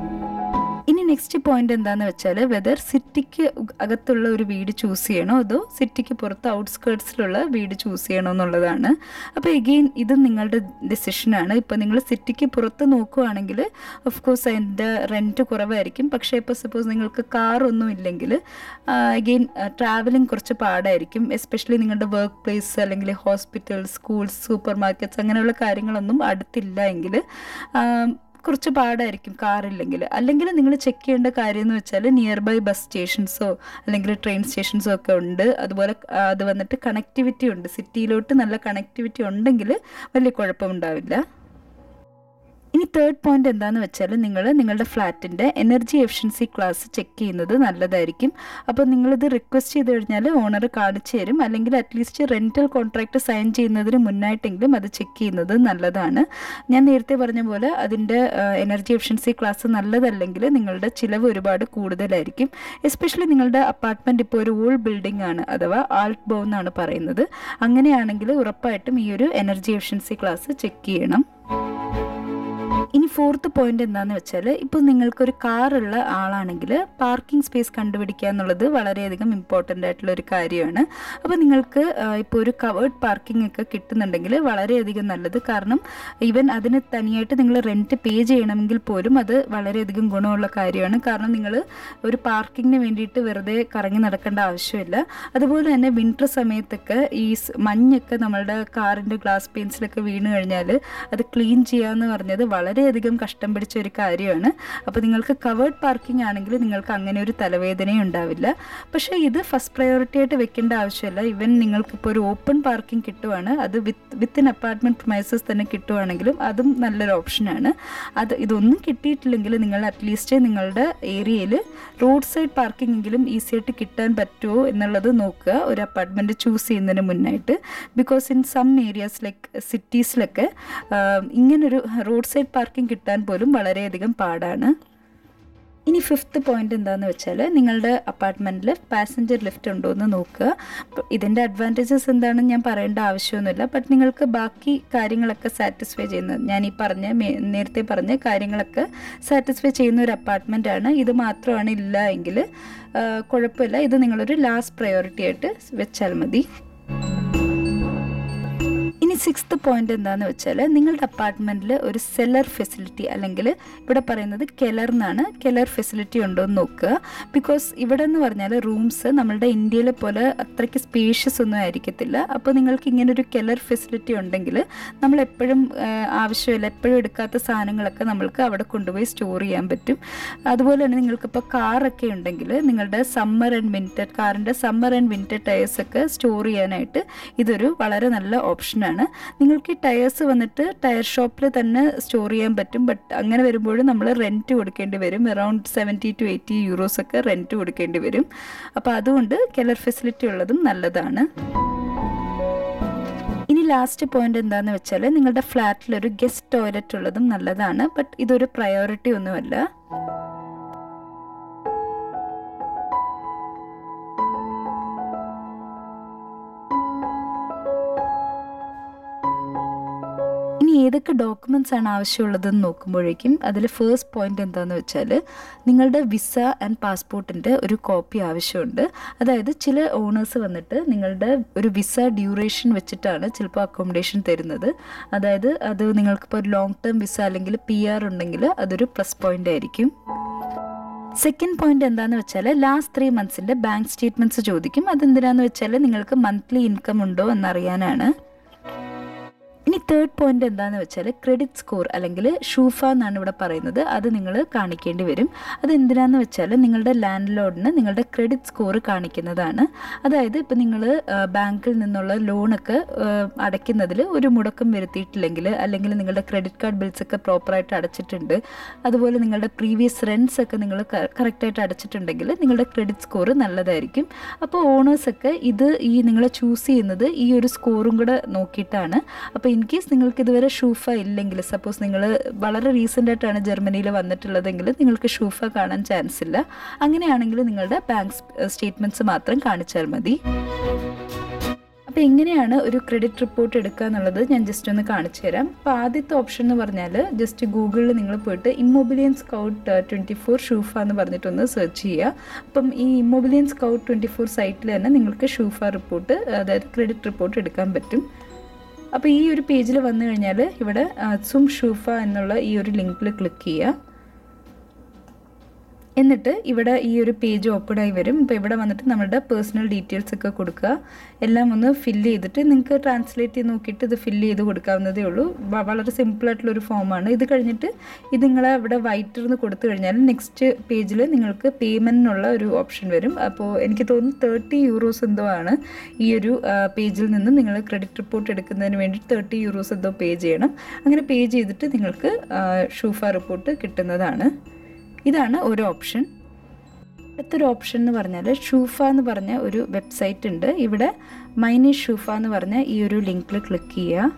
ഇനി നെക്സ്റ്റ് പോയിന്റ് എന്താന്ന് വെച്ചാൽ വെദർ സിറ്റിക്ക് അകത്തുള്ള ഒരു വീട് ചൂസ് ചെയ്യണോ അതോ സിറ്റിക്ക് പുറത്ത് ഔട്ട്സ്കേർട്സിലുള്ള വീട് ചൂസ് ചെയ്യണോ എന്നുള്ളതാണ് അപ്പോൾ എഗെയിൻ ഇത് നിങ്ങളുടെ ഡെസിഷനാണ് ഇപ്പോൾ നിങ്ങൾ സിറ്റിക്ക് പുറത്ത് നോക്കുകയാണെങ്കിൽ ഓഫ് കോഴ്സ് അതിൻ്റെ റെൻറ്റ് കുറവായിരിക്കും പക്ഷേ ഇപ്പോൾ സപ്പോസ് നിങ്ങൾക്ക് കാറൊന്നും ഇല്ലെങ്കിൽ അഗെയിൻ ട്രാവലിംഗ് കുറച്ച് പാടായിരിക്കും എസ്പെഷ്യലി നിങ്ങളുടെ വർക്ക് പ്ലേസ് അല്ലെങ്കിൽ ഹോസ്പിറ്റൽ സ്കൂൾസ് സൂപ്പർ മാർക്കറ്റ്സ് അങ്ങനെയുള്ള കാര്യങ്ങളൊന്നും അടുത്തില്ല എങ്കിൽ കുറച്ച് പാടായിരിക്കും കാറില്ലെങ്കിൽ അല്ലെങ്കിൽ നിങ്ങൾ ചെക്ക് ചെയ്യേണ്ട കാര്യം എന്ന് വെച്ചാൽ നിയർ ബൈ ബസ് സ്റ്റേഷൻസോ അല്ലെങ്കിൽ ട്രെയിൻ സ്റ്റേഷൻസോ ഒക്കെ ഉണ്ട് അതുപോലെ ആ, അത് വന്നിട്ട് കണക്ടിവിറ്റി ഉണ്ട് സിറ്റിയിലോട്ട് നല്ല കണക്ടിവിറ്റി ഉണ്ടെങ്കിൽ വലിയ കുഴപ്പമുണ്ടാവില്ല ഇനി തേർഡ് പോയിന്റ് എന്താണെന്ന് വെച്ചാൽ നിങ്ങൾ നിങ്ങളുടെ ഫ്ലാറ്റിൻ്റെ എനർജി എഫിഷ്യൻസി ക്ലാസ് ചെക്ക് ചെയ്യുന്നത് നല്ലതായിരിക്കും അപ്പോൾ നിങ്ങളിത് റിക്വസ്റ്റ് ചെയ്ത് കഴിഞ്ഞാൽ ഓണർ കാണിച്ചു തരും അല്ലെങ്കിൽ അറ്റ്ലീസ്റ്റ് റെൻറ്റൽ കോൺട്രാക്ട് സൈൻ ചെയ്യുന്നതിന് മുന്നായിട്ടെങ്കിലും അത് ചെക്ക് ചെയ്യുന്നത് നല്ലതാണ് ഞാൻ നേരത്തെ പറഞ്ഞ പോലെ അതിൻ്റെ എനർജി എഫിഷ്യൻസി ക്ലാസ് നല്ലതല്ലെങ്കിൽ നിങ്ങളുടെ ചിലവ് ഒരുപാട് കൂടുതലായിരിക്കും എസ്പെഷ്യലി നിങ്ങളുടെ അപ്പാർട്ട്മെൻറ്റ് ഇപ്പോൾ ഒരു ഓൾഡ് ബിൽഡിംഗ് ആണ് അഥവാ ആൾട്ട് ബോ എന്നാണ് പറയുന്നത് അങ്ങനെയാണെങ്കിൽ ഉറപ്പായിട്ടും ഈ ഒരു എനർജി എഫിഷ്യൻസി ക്ലാസ് ചെക്ക് ചെയ്യണം ഇനി ഫോർത്ത് പോയിന്റ് എന്താന്ന് വെച്ചാൽ ഇപ്പോൾ നിങ്ങൾക്കൊരു കാറുള്ള ആളാണെങ്കിൽ പാർക്കിംഗ് സ്പേസ് കണ്ടുപിടിക്കുക എന്നുള്ളത് വളരെയധികം ഇമ്പോർട്ടൻ്റ് ആയിട്ടുള്ള ഒരു കാര്യമാണ് അപ്പോൾ നിങ്ങൾക്ക് ഇപ്പോൾ ഒരു കവേർഡ് പാർക്കിംഗ് ഒക്കെ കിട്ടുന്നുണ്ടെങ്കിൽ വളരെയധികം നല്ലത് കാരണം ഈവൻ അതിന് തനിയായിട്ട് നിങ്ങൾ റെൻറ്റ് പേ ചെയ്യണമെങ്കിൽ പോലും അത് വളരെയധികം ഗുണമുള്ള കാര്യമാണ് കാരണം നിങ്ങൾ ഒരു പാർക്കിങ്ങിന് വേണ്ടിയിട്ട് വെറുതെ കറങ്ങി നടക്കേണ്ട ആവശ്യമില്ല അതുപോലെ തന്നെ വിൻ്റർ സമയത്തൊക്കെ ഈ സ് മഞ്ഞൊക്കെ നമ്മളുടെ കാറിൻ്റെ ഗ്ലാസ് പെയിൻസിലൊക്കെ വീണ് കഴിഞ്ഞാൽ അത് ക്ലീൻ ചെയ്യുക എന്ന് പറഞ്ഞത് വളരെയധികം കഷ്ടം പിടിച്ച ഒരു കാര്യമാണ് അപ്പോൾ നിങ്ങൾക്ക് കവേർഡ് പാർക്കിംഗ് ആണെങ്കിൽ നിങ്ങൾക്ക് അങ്ങനെ ഒരു തലവേദനയും ഉണ്ടാവില്ല പക്ഷേ ഇത് ഫസ്റ്റ് പ്രയോറിറ്റി ആയിട്ട് വെക്കേണ്ട ആവശ്യമില്ല ഇവൻ നിങ്ങൾക്കിപ്പോൾ ഒരു ഓപ്പൺ പാർക്കിംഗ് കിട്ടുവാണ് അത് വിത്ത് വിത്തിൻ അപ്പാർട്ട്മെൻറ്റ് പ്രൈസസ് തന്നെ കിട്ടുവാണെങ്കിലും അതും നല്ലൊരു ഓപ്ഷനാണ് അത് ഇതൊന്നും കിട്ടിയിട്ടില്ലെങ്കിൽ നിങ്ങൾ അറ്റ്ലീസ്റ്റ് നിങ്ങളുടെ ഏരിയയിൽ റോഡ് സൈഡ് പാർക്കിംഗ് എങ്കിലും ഈസി ആയിട്ട് കിട്ടാൻ പറ്റുമോ എന്നുള്ളത് നോക്കുക ഒരു അപ്പാർട്ട്മെൻറ്റ് ചൂസ് ചെയ്യുന്നതിന് മുന്നായിട്ട് because in some areas like സിറ്റീസിലൊക്കെ ഇങ്ങനൊരു റോഡ് സൈഡ് പാർക്കിംഗ് കിട്ടാൻ പോലും വളരെയധികം പാടാണ് ഇനി ഫിഫ്ത്ത് പോയിന്റ് എന്താണെന്ന് വെച്ചാൽ നിങ്ങളുടെ അപ്പാർട്ട്മെൻറ്റിൽ പാസഞ്ചർ ലിഫ്റ്റ് ഉണ്ടോ എന്ന് നോക്കുക അപ്പോൾ ഇതിൻ്റെ അഡ്വാൻറ്റേജസ് എന്താണെന്ന് ഞാൻ പറയേണ്ട ആവശ്യമൊന്നുമില്ല ബട്ട് നിങ്ങൾക്ക് ബാക്കി കാര്യങ്ങളൊക്കെ സാറ്റിസ്ഫൈ ചെയ്യുന്ന ഞാൻ ഈ പറഞ്ഞ മേ- നേരത്തെ പറഞ്ഞ കാര്യങ്ങളൊക്കെ സാറ്റിസ്ഫൈ ചെയ്യുന്ന ഒരു അപ്പാർട്ട്മെൻ്റ് ആണ് ഇത് മാത്രമാണ് ഇല്ല എങ്കിൽ ആ, കുഴപ്പമില്ല ഇത് നിങ്ങളൊരു ലാസ്റ്റ് പ്രയോറിറ്റി ആയിട്ട് വെച്ചാൽ മതി ഇനി സിക്സ്ത് പോയിന്റ് എന്താണെന്ന് വെച്ചാൽ നിങ്ങളുടെ അപ്പാർട്ട്മെൻറ്റിൽ ഒരു സെല്ലർ ഫെസിലിറ്റി അല്ലെങ്കിൽ ഇവിടെ പറയുന്നത് കെലർ എന്നാണ് കെലർ ഫെസിലിറ്റി ഉണ്ടോ എന്ന് നോക്കുക ബിക്കോസ് ഇവിടെ എന്ന് പറഞ്ഞാൽ റൂംസ് നമ്മളുടെ ഇന്ത്യയിലെ പോലെ അത്രയ്ക്ക് സ്പേഷ്യസ് ഒന്നും ആയിരിക്കത്തില്ല അപ്പോൾ നിങ്ങൾക്ക് ഇങ്ങനെ ഒരു കെലർ ഫെസിലിറ്റി ഉണ്ടെങ്കിൽ നമ്മൾ എപ്പോഴും ആവശ്യമില്ല എപ്പോഴും എടുക്കാത്ത സാധനങ്ങളൊക്കെ നമ്മൾക്ക് അവിടെ കൊണ്ടുപോയി സ്റ്റോർ ചെയ്യാൻ പറ്റും അതുപോലെ തന്നെ നിങ്ങൾക്കിപ്പോൾ കാറൊക്കെ ഉണ്ടെങ്കിൽ നിങ്ങളുടെ സമ്മർ ആൻഡ് വിൻറ്റർ കാറിൻ്റെ സമ്മർ ആൻഡ് വിൻറ്റർ ടയേഴ്സ് ഒക്കെ സ്റ്റോർ ചെയ്യാനായിട്ട് ഇതൊരു വളരെ നല്ല ഓപ്ഷനാണ് നിങ്ങൾക്ക് ഈ ടയേഴ്സ് വന്നിട്ട് ടയർ ഷോപ്പിൽ തന്നെ സ്റ്റോർ ചെയ്യാൻ പറ്റും ബട്ട് അങ്ങനെ വരുമ്പോഴും നമ്മൾ റെൻറ്റ് കൊടുക്കേണ്ടി വരും around seventy to eighty euros ഒക്കെ റെൻറ്റ് കൊടുക്കേണ്ടി വരും അപ്പോൾ അതുകൊണ്ട് കെലർ ഫെസിലിറ്റി ഉള്ളതും നല്ലതാണ് ഇനി ലാസ്റ്റ് പോയിന്റ് എന്താണെന്ന് വെച്ചാൽ നിങ്ങളുടെ ഫ്ലാറ്റിൽ ഒരു ഗസ്റ്റ് ടോയ്ലറ്റ് ഉള്ളതും നല്ലതാണ് ബട്ട് ഇതൊരു പ്രയോറിറ്റി ഒന്നുമല്ല ഇനി ഏതൊക്കെ ഡോക്യുമെൻറ്റ്സ് ആണ് ആവശ്യമുള്ളതെന്ന് നോക്കുമ്പോഴേക്കും അതിൽ ഫേസ്റ്റ് പോയിന്റ് എന്താണെന്ന് വെച്ചാൽ നിങ്ങളുടെ വിസ ആൻഡ് പാസ്പോർട്ടിൻ്റെ ഒരു കോപ്പി ആവശ്യമുണ്ട് അതായത് ചില ഓണേഴ്സ് വന്നിട്ട് നിങ്ങളുടെ ഒരു വിസ ഡ്യൂറേഷൻ വെച്ചിട്ടാണ് ചിലപ്പോൾ അക്കോമഡേഷൻ തരുന്നത് അതായത് അത് നിങ്ങൾക്കിപ്പോൾ ഒരു ലോങ് ടേം വിസ അല്ലെങ്കിൽ പി ആർ ഉണ്ടെങ്കിൽ അതൊരു പ്ലസ് പോയിന്റ് ആയിരിക്കും സെക്കൻഡ് പോയിന്റ് എന്താണെന്ന് വെച്ചാൽ ലാസ്റ്റ് ത്രീ മന്ത്സിൻ്റെ ബാങ്ക് സ്റ്റേറ്റ്മെൻറ്റ്സ് ചോദിക്കും അതെന്തിനാന്ന് വെച്ചാൽ നിങ്ങൾക്ക് മന്ത്ലി ഇൻകം ഉണ്ടോ എന്നറിയാനാണ് ഇനി തേർഡ് പോയിന്റ് എന്താണെന്ന് വെച്ചാൽ ക്രെഡിറ്റ് സ്കോർ അല്ലെങ്കിൽ ഷൂഫ എന്നാണ് ഇവിടെ പറയുന്നത് അത് നിങ്ങൾ കാണിക്കേണ്ടി വരും അത് എന്തിനാന്ന് വെച്ചാൽ നിങ്ങളുടെ ലാൻഡ് ലോഡിന് നിങ്ങളുടെ ക്രെഡിറ്റ് സ്കോർ കാണിക്കുന്നതാണ് അതായത് ഇപ്പം നിങ്ങൾ ബാങ്കിൽ നിന്നുള്ള ലോണൊക്കെ അടയ്ക്കുന്നതിൽ ഒരു മുടക്കം വരുത്തിയിട്ടില്ലെങ്കിൽ അല്ലെങ്കിൽ നിങ്ങളുടെ ക്രെഡിറ്റ് കാർഡ് ബിൽസ് ഒക്കെ പ്രോപ്പറായിട്ട് അടച്ചിട്ടുണ്ട് അതുപോലെ നിങ്ങളുടെ പ്രീവിയസ് റെൻറ്റ്സ് ഒക്കെ നിങ്ങൾ കറക്റ്റായിട്ട് അടച്ചിട്ടുണ്ടെങ്കിൽ നിങ്ങളുടെ ക്രെഡിറ്റ് സ്കോർ നല്ലതായിരിക്കും അപ്പോൾ ഓണേഴ്സൊക്കെ ഇത് ഈ നിങ്ങൾ ചൂസ് ചെയ്യുന്നത് ഈ ഒരു സ്കോറും കൂടെ നോക്കിയിട്ടാണ് അപ്പോൾ ഇൻ കേസ് നിങ്ങൾക്ക് ഇതുവരെ ഷൂഫ ഇല്ലെങ്കിൽ സപ്പോസ് നിങ്ങൾ വളരെ റീസെൻ്റ് ആയിട്ടാണ് ജർമ്മനിയിൽ വന്നിട്ടുള്ളതെങ്കിൽ നിങ്ങൾക്ക് ഷൂഫ കാണാൻ ചാൻസ് ഇല്ല അങ്ങനെയാണെങ്കിൽ നിങ്ങളുടെ ബാങ്ക് സ്റ്റേറ്റ്മെൻറ്റ്സ് മാത്രം കാണിച്ചാൽ മതി അപ്പോൾ എങ്ങനെയാണ് ഒരു ക്രെഡിറ്റ് റിപ്പോർട്ട് എടുക്കുക എന്നുള്ളത് ഞാൻ ജസ്റ്റ് ഒന്ന് കാണിച്ചു തരാം അപ്പോൾ ആദ്യത്തെ ഓപ്ഷൻ എന്ന് പറഞ്ഞാൽ ജസ്റ്റ് ഗൂഗിളിൽ നിങ്ങൾ പോയിട്ട് Immobilien Scout twenty four SCHUFA എന്ന് പറഞ്ഞിട്ടൊന്ന് സെർച്ച് ചെയ്യുക അപ്പം ഈ ഇമ്മൊബിലിയൻ സ്കൗട്ട് ട്വൻറ്റി ഫോർ സൈറ്റിൽ തന്നെ നിങ്ങൾക്ക് ഷൂഫ റിപ്പോർട്ട് അതായത് ക്രെഡിറ്റ് റിപ്പോർട്ട് എടുക്കാൻ പറ്റും അപ്പോൾ ഈ ഒരു പേജിൽ വന്നു കഴിഞ്ഞാൽ ഇവിടെ സും ഷൂഫ എന്നുള്ള ഈ ഒരു ലിങ്കിൽ ക്ലിക്ക് ചെയ്യുക എന്നിട്ട് ഇവിടെ ഈ ഒരു പേജ് ഓപ്പൺ ആയി വരും ഇപ്പോൾ ഇവിടെ വന്നിട്ട് നമ്മുടെ പേഴ്സണൽ ഡീറ്റെയിൽസ് ഒക്കെ കൊടുക്കുക എല്ലാം ഒന്ന് ഫില്ല് ചെയ്തിട്ട് നിങ്ങൾക്ക് ട്രാൻസ്ലേറ്റ് ചെയ്ത് നോക്കിയിട്ട് ഇത് ഫില്ല് ചെയ്ത് കൊടുക്കാവുന്നതേ ഉള്ളൂ വളരെ സിമ്പിളായിട്ടുള്ളൊരു ഫോമാണ് ഇത് കഴിഞ്ഞിട്ട് ഇത് നിങ്ങൾ ഇവിടെ വൈറ്റർന്ന് കൊടുത്തു കഴിഞ്ഞാൽ നെക്സ്റ്റ് പേജിൽ നിങ്ങൾക്ക് പേയ്മെൻറ്റിനുള്ള ഒരു ഓപ്ഷൻ വരും അപ്പോൾ എനിക്ക് തോന്നുന്നു തേർട്ടി യൂറോസ് എന്തോ ആണ് ഈ ഒരു പേജിൽ നിന്ന് നിങ്ങൾ ക്രെഡിറ്റ് റിപ്പോർട്ട് എടുക്കുന്നതിന് വേണ്ടി തേർട്ടി യൂറോസ് എന്തോ പേ ചെയ്യണം അങ്ങനെ പേ ചെയ്തിട്ട് നിങ്ങൾക്ക് ഷൂഫ റിപ്പോർട്ട് കിട്ടുന്നതാണ് ഇതാണ് ഒരു ഓപ്ഷൻ അടുത്തൊരു ഓപ്ഷൻ എന്ന് പറഞ്ഞാൽ ഷൂഫ എന്ന് പറഞ്ഞ ഒരു വെബ്സൈറ്റ് ഉണ്ട് ഇവിടെ മൈനി ഷൂഫ എന്ന് പറഞ്ഞ ഈ ഒരു ലിങ്കിൽ ക്ലിക്ക് ചെയ്യുക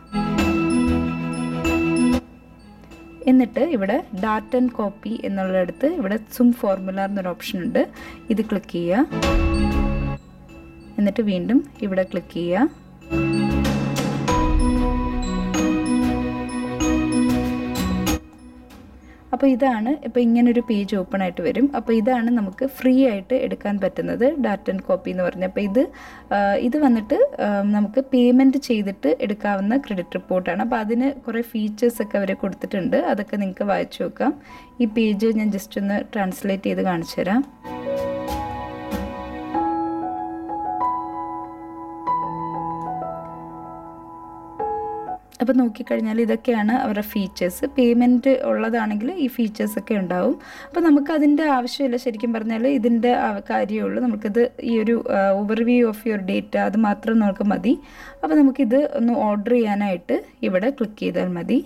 എന്നിട്ട് ഇവിടെ ഡാറ്റ ആൻഡ് കോപ്പി എന്നുള്ളിടത്ത് ഇവിടെ സും ഫോർമുല എന്നൊരു ഓപ്ഷൻ ഉണ്ട് ഇത് ക്ലിക്ക് ചെയ്യുക എന്നിട്ട് വീണ്ടും ഇവിടെ ക്ലിക്ക് ചെയ്യുക അപ്പോൾ ഇതാണ് ഇപ്പോൾ ഇങ്ങനൊരു പേജ് ഓപ്പൺ ആയിട്ട് വരും അപ്പോൾ ഇതാണ് നമുക്ക് ഫ്രീ ആയിട്ട് എടുക്കാൻ പറ്റുന്നത് ഡാറ്റ ആൻഡ് കോപ്പി എന്ന് പറഞ്ഞാൽ അപ്പോൾ ഇത് ഇത് വന്നിട്ട് നമുക്ക് പേയ്മെൻറ്റ് ചെയ്തിട്ട് എടുക്കാവുന്ന ക്രെഡിറ്റ് റിപ്പോർട്ടാണ് അപ്പോൾ അതിന് കുറേ ഫീച്ചേഴ്സ് ഒക്കെ അവർ കൊടുത്തിട്ടുണ്ട് അതൊക്കെ നിങ്ങൾക്ക് വായിച്ചു നോക്കാം ഈ പേജ് ഞാൻ ജസ്റ്റ് ഒന്ന് ട്രാൻസ്ലേറ്റ് ചെയ്ത് കാണിച്ചു തരാം അപ്പോൾ നോക്കിക്കഴിഞ്ഞാൽ ഇതൊക്കെയാണ് അവരുടെ ഫീച്ചേഴ്സ് പേയ്മെൻറ്റ് ഉള്ളതാണെങ്കിൽ ഈ ഫീച്ചേഴ്സൊക്കെ ഉണ്ടാവും അപ്പോൾ നമുക്ക് അതിൻ്റെ ആവശ്യമില്ല ശരിക്കും പറഞ്ഞാൽ ഇതിൻ്റെ കാര്യമേ ഉള്ളൂ നമുക്കിത് ഈ ഒരു ഓവർവ്യൂ ഓഫ് യുവർ ഡേറ്റ അത് മാത്രം നമുക്ക് മതി അപ്പോൾ നമുക്കിത് ഒന്ന് ഓർഡർ ചെയ്യാനായിട്ട് ഇവിടെ ക്ലിക്ക് ചെയ്താൽ മതി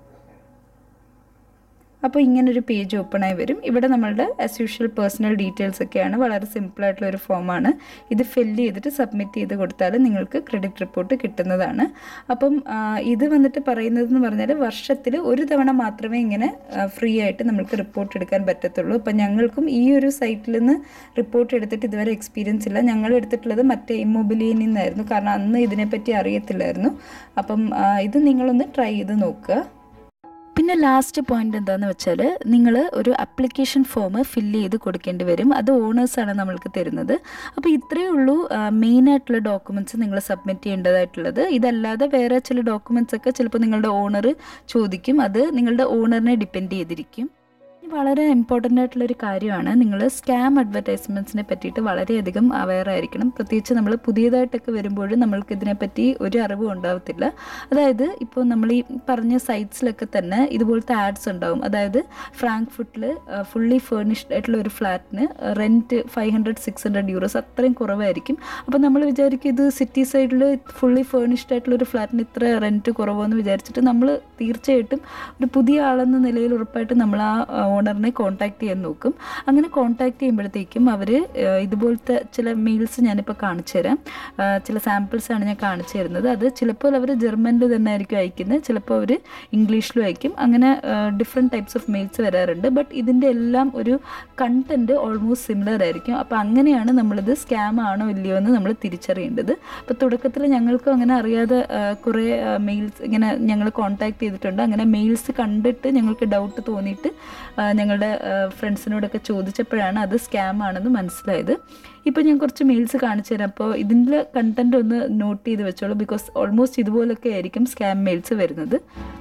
അപ്പോൾ ഇങ്ങനൊരു പേജ് ഓപ്പൺ ആയി വരും ഇവിടെ നമ്മളുടെ ആസ് യൂഷ്വൽ പേഴ്സണൽ ഡീറ്റെയിൽസ് ഒക്കെയാണ് വളരെ സിമ്പിളായിട്ടുള്ള ഒരു ഫോമാണ് ഇത് ഫില്ല് ചെയ്തിട്ട് സബ്മിറ്റ് ചെയ്ത് കൊടുത്താൽ നിങ്ങൾക്ക് ക്രെഡിറ്റ് റിപ്പോർട്ട് കിട്ടുന്നതാണ് അപ്പം ഇത് വന്നിട്ട് പറയുന്നതെന്ന് പറഞ്ഞാൽ വർഷത്തിൽ ഒരു തവണ മാത്രമേ ഇങ്ങനെ ഫ്രീ ആയിട്ട് നമുക്ക് റിപ്പോർട്ട് എടുക്കാൻ പറ്റത്തുള്ളൂ അപ്പം ഞങ്ങൾക്കും ഈ ഒരു സൈറ്റിൽ നിന്ന് റിപ്പോർട്ട് എടുത്തിട്ട് ഇതുവരെ എക്സ്പീരിയൻസ് ഇല്ല ഞങ്ങൾ എടുത്തിട്ടുള്ളത് മറ്റേ ഇമ്മൊബിലിയിൽ നിന്നായിരുന്നു കാരണം അന്ന് ഇതിനെപ്പറ്റി അറിയത്തില്ലായിരുന്നു അപ്പം ഇത് നിങ്ങളൊന്ന് ട്രൈ ചെയ്ത് നോക്കുക പിന്നെ ലാസ്റ്റ് പോയിന്റ് എന്താണെന്ന് വെച്ചാൽ നിങ്ങൾ ഒരു അപ്ലിക്കേഷൻ ഫോം ഫില്ല് ചെയ്ത് കൊടുക്കേണ്ടി വരും അത് ഓണേഴ്സാണ് നമ്മൾക്ക് തരുന്നത് അപ്പോൾ ഇത്രയേ ഉള്ളൂ മെയിൻ ആയിട്ടുള്ള ഡോക്യുമെൻറ്റ്സ് നിങ്ങൾ സബ്മിറ്റ് ചെയ്യേണ്ടതായിട്ടുള്ളത് ഇതല്ലാതെ വേറെ ചില ഡോക്യുമെൻറ്റ്സ് ഒക്കെ ചിലപ്പോൾ നിങ്ങളുടെ ഓണർ ചോദിക്കും അത് നിങ്ങളുടെ ഓണറിനെ ഡിപ്പെൻഡ് ചെയ്തിരിക്കും വളരെ ഇമ്പോർട്ടൻ്റ് ആയിട്ടുള്ളൊരു കാര്യമാണ് നിങ്ങൾ സ്കാം അഡ്വർടൈസ്മെൻറ്റ്സിനെ പറ്റിയിട്ട് വളരെയധികം അവെയർ ആയിരിക്കണം പ്രത്യേകിച്ച് നമ്മൾ പുതിയതായിട്ടൊക്കെ വരുമ്പോഴും നമ്മൾക്ക് ഇതിനെപ്പറ്റി ഒരു അറിവും ഉണ്ടാവത്തില്ല അതായത് ഇപ്പോൾ നമ്മൾ ഈ പറഞ്ഞ സൈറ്റ്സിലൊക്കെ തന്നെ ഇതുപോലത്തെ ആഡ്സ് ഉണ്ടാവും അതായത് ഫ്രാങ്ക്ഫുട്ടിൽ ഫുള്ളി ഫേർണിഷ്ഡ് ആയിട്ടുള്ള ഒരു ഫ്ലാറ്റിന് rent five hundred six hundred euros അത്രയും കുറവായിരിക്കും അപ്പോൾ നമ്മൾ വിചാരിക്കും ഇത് സിറ്റി സൈഡിൽ ഫുള്ളി ഫേർണിഷ്ഡ് ആയിട്ടുള്ള ഒരു ഫ്ലാറ്റിന് ഇത്ര റെൻറ്റ് കുറവെന്ന് വിചാരിച്ചിട്ട് നമ്മൾ തീർച്ചയായിട്ടും ഒരു പുതിയ ആളെന്ന നിലയിൽ ഉറപ്പായിട്ട് നമ്മൾ ആ ഓണറിനെ കോൺടാക്ട് ചെയ്യാൻ നോക്കും അങ്ങനെ കോൺടാക്ട് ചെയ്യുമ്പോഴത്തേക്കും അവർ ഇതുപോലത്തെ ചില മെയിൽസ് ഞാനിപ്പോൾ കാണിച്ചു തരാം ആ, ചില സാമ്പിൾസാണ് ഞാൻ കാണിച്ചു തരുന്നത് അത് ചിലപ്പോൾ അവർ ജർമ്മനിൽ തന്നെ ആയിരിക്കും അയക്കുന്നത് ചിലപ്പോൾ അവർ ഇംഗ്ലീഷിലും അയക്കും അങ്ങനെ ഡിഫറെൻറ്റ് ടൈപ്സ് ഓഫ് മെയിൽസ് വരാറുണ്ട് ബട്ട് ഇതിൻ്റെ എല്ലാം ഒരു കണ്ടൻറ്റ് ഓൾമോസ്റ്റ് സിമിലർ ആയിരിക്കും അപ്പോൾ അങ്ങനെയാണ് നമ്മളിത് സ്കാം ആണോ ഇല്ലയോ എന്ന് നമ്മൾ തിരിച്ചറിയേണ്ടത് അപ്പോൾ തുടക്കത്തിൽ ഞങ്ങൾക്കും അങ്ങനെ അറിയാതെ ആ, കുറേ മെയിൽസ് ഇങ്ങനെ ഞങ്ങൾ കോൺടാക്ട് ചെയ്തിട്ടുണ്ട് അങ്ങനെ മെയിൽസ് കണ്ടിട്ട് ഞങ്ങൾക്ക് ഡൗട്ട് തോന്നിയിട്ട് ആ, ഞങ്ങളുടെ ഫ്രണ്ട്സിനോടൊക്കെ ചോദിച്ചപ്പോഴാണ് അത് സ്കാം ആണെന്ന് മനസ്സിലായത് ഇപ്പോൾ ഞാൻ കുറച്ച് മെയിൽസ് കാണിച്ചു തരാം അപ്പോൾ ഇതിൻ്റെ കണ്ടൻറ്റ് ഒന്ന് നോട്ട് ചെയ്ത് വെച്ചോളൂ ബിക്കോസ് ഓൾമോസ്റ്റ് ഇതുപോലൊക്കെ ആയിരിക്കും സ്കാം മെയിൽസ് വരുന്നത്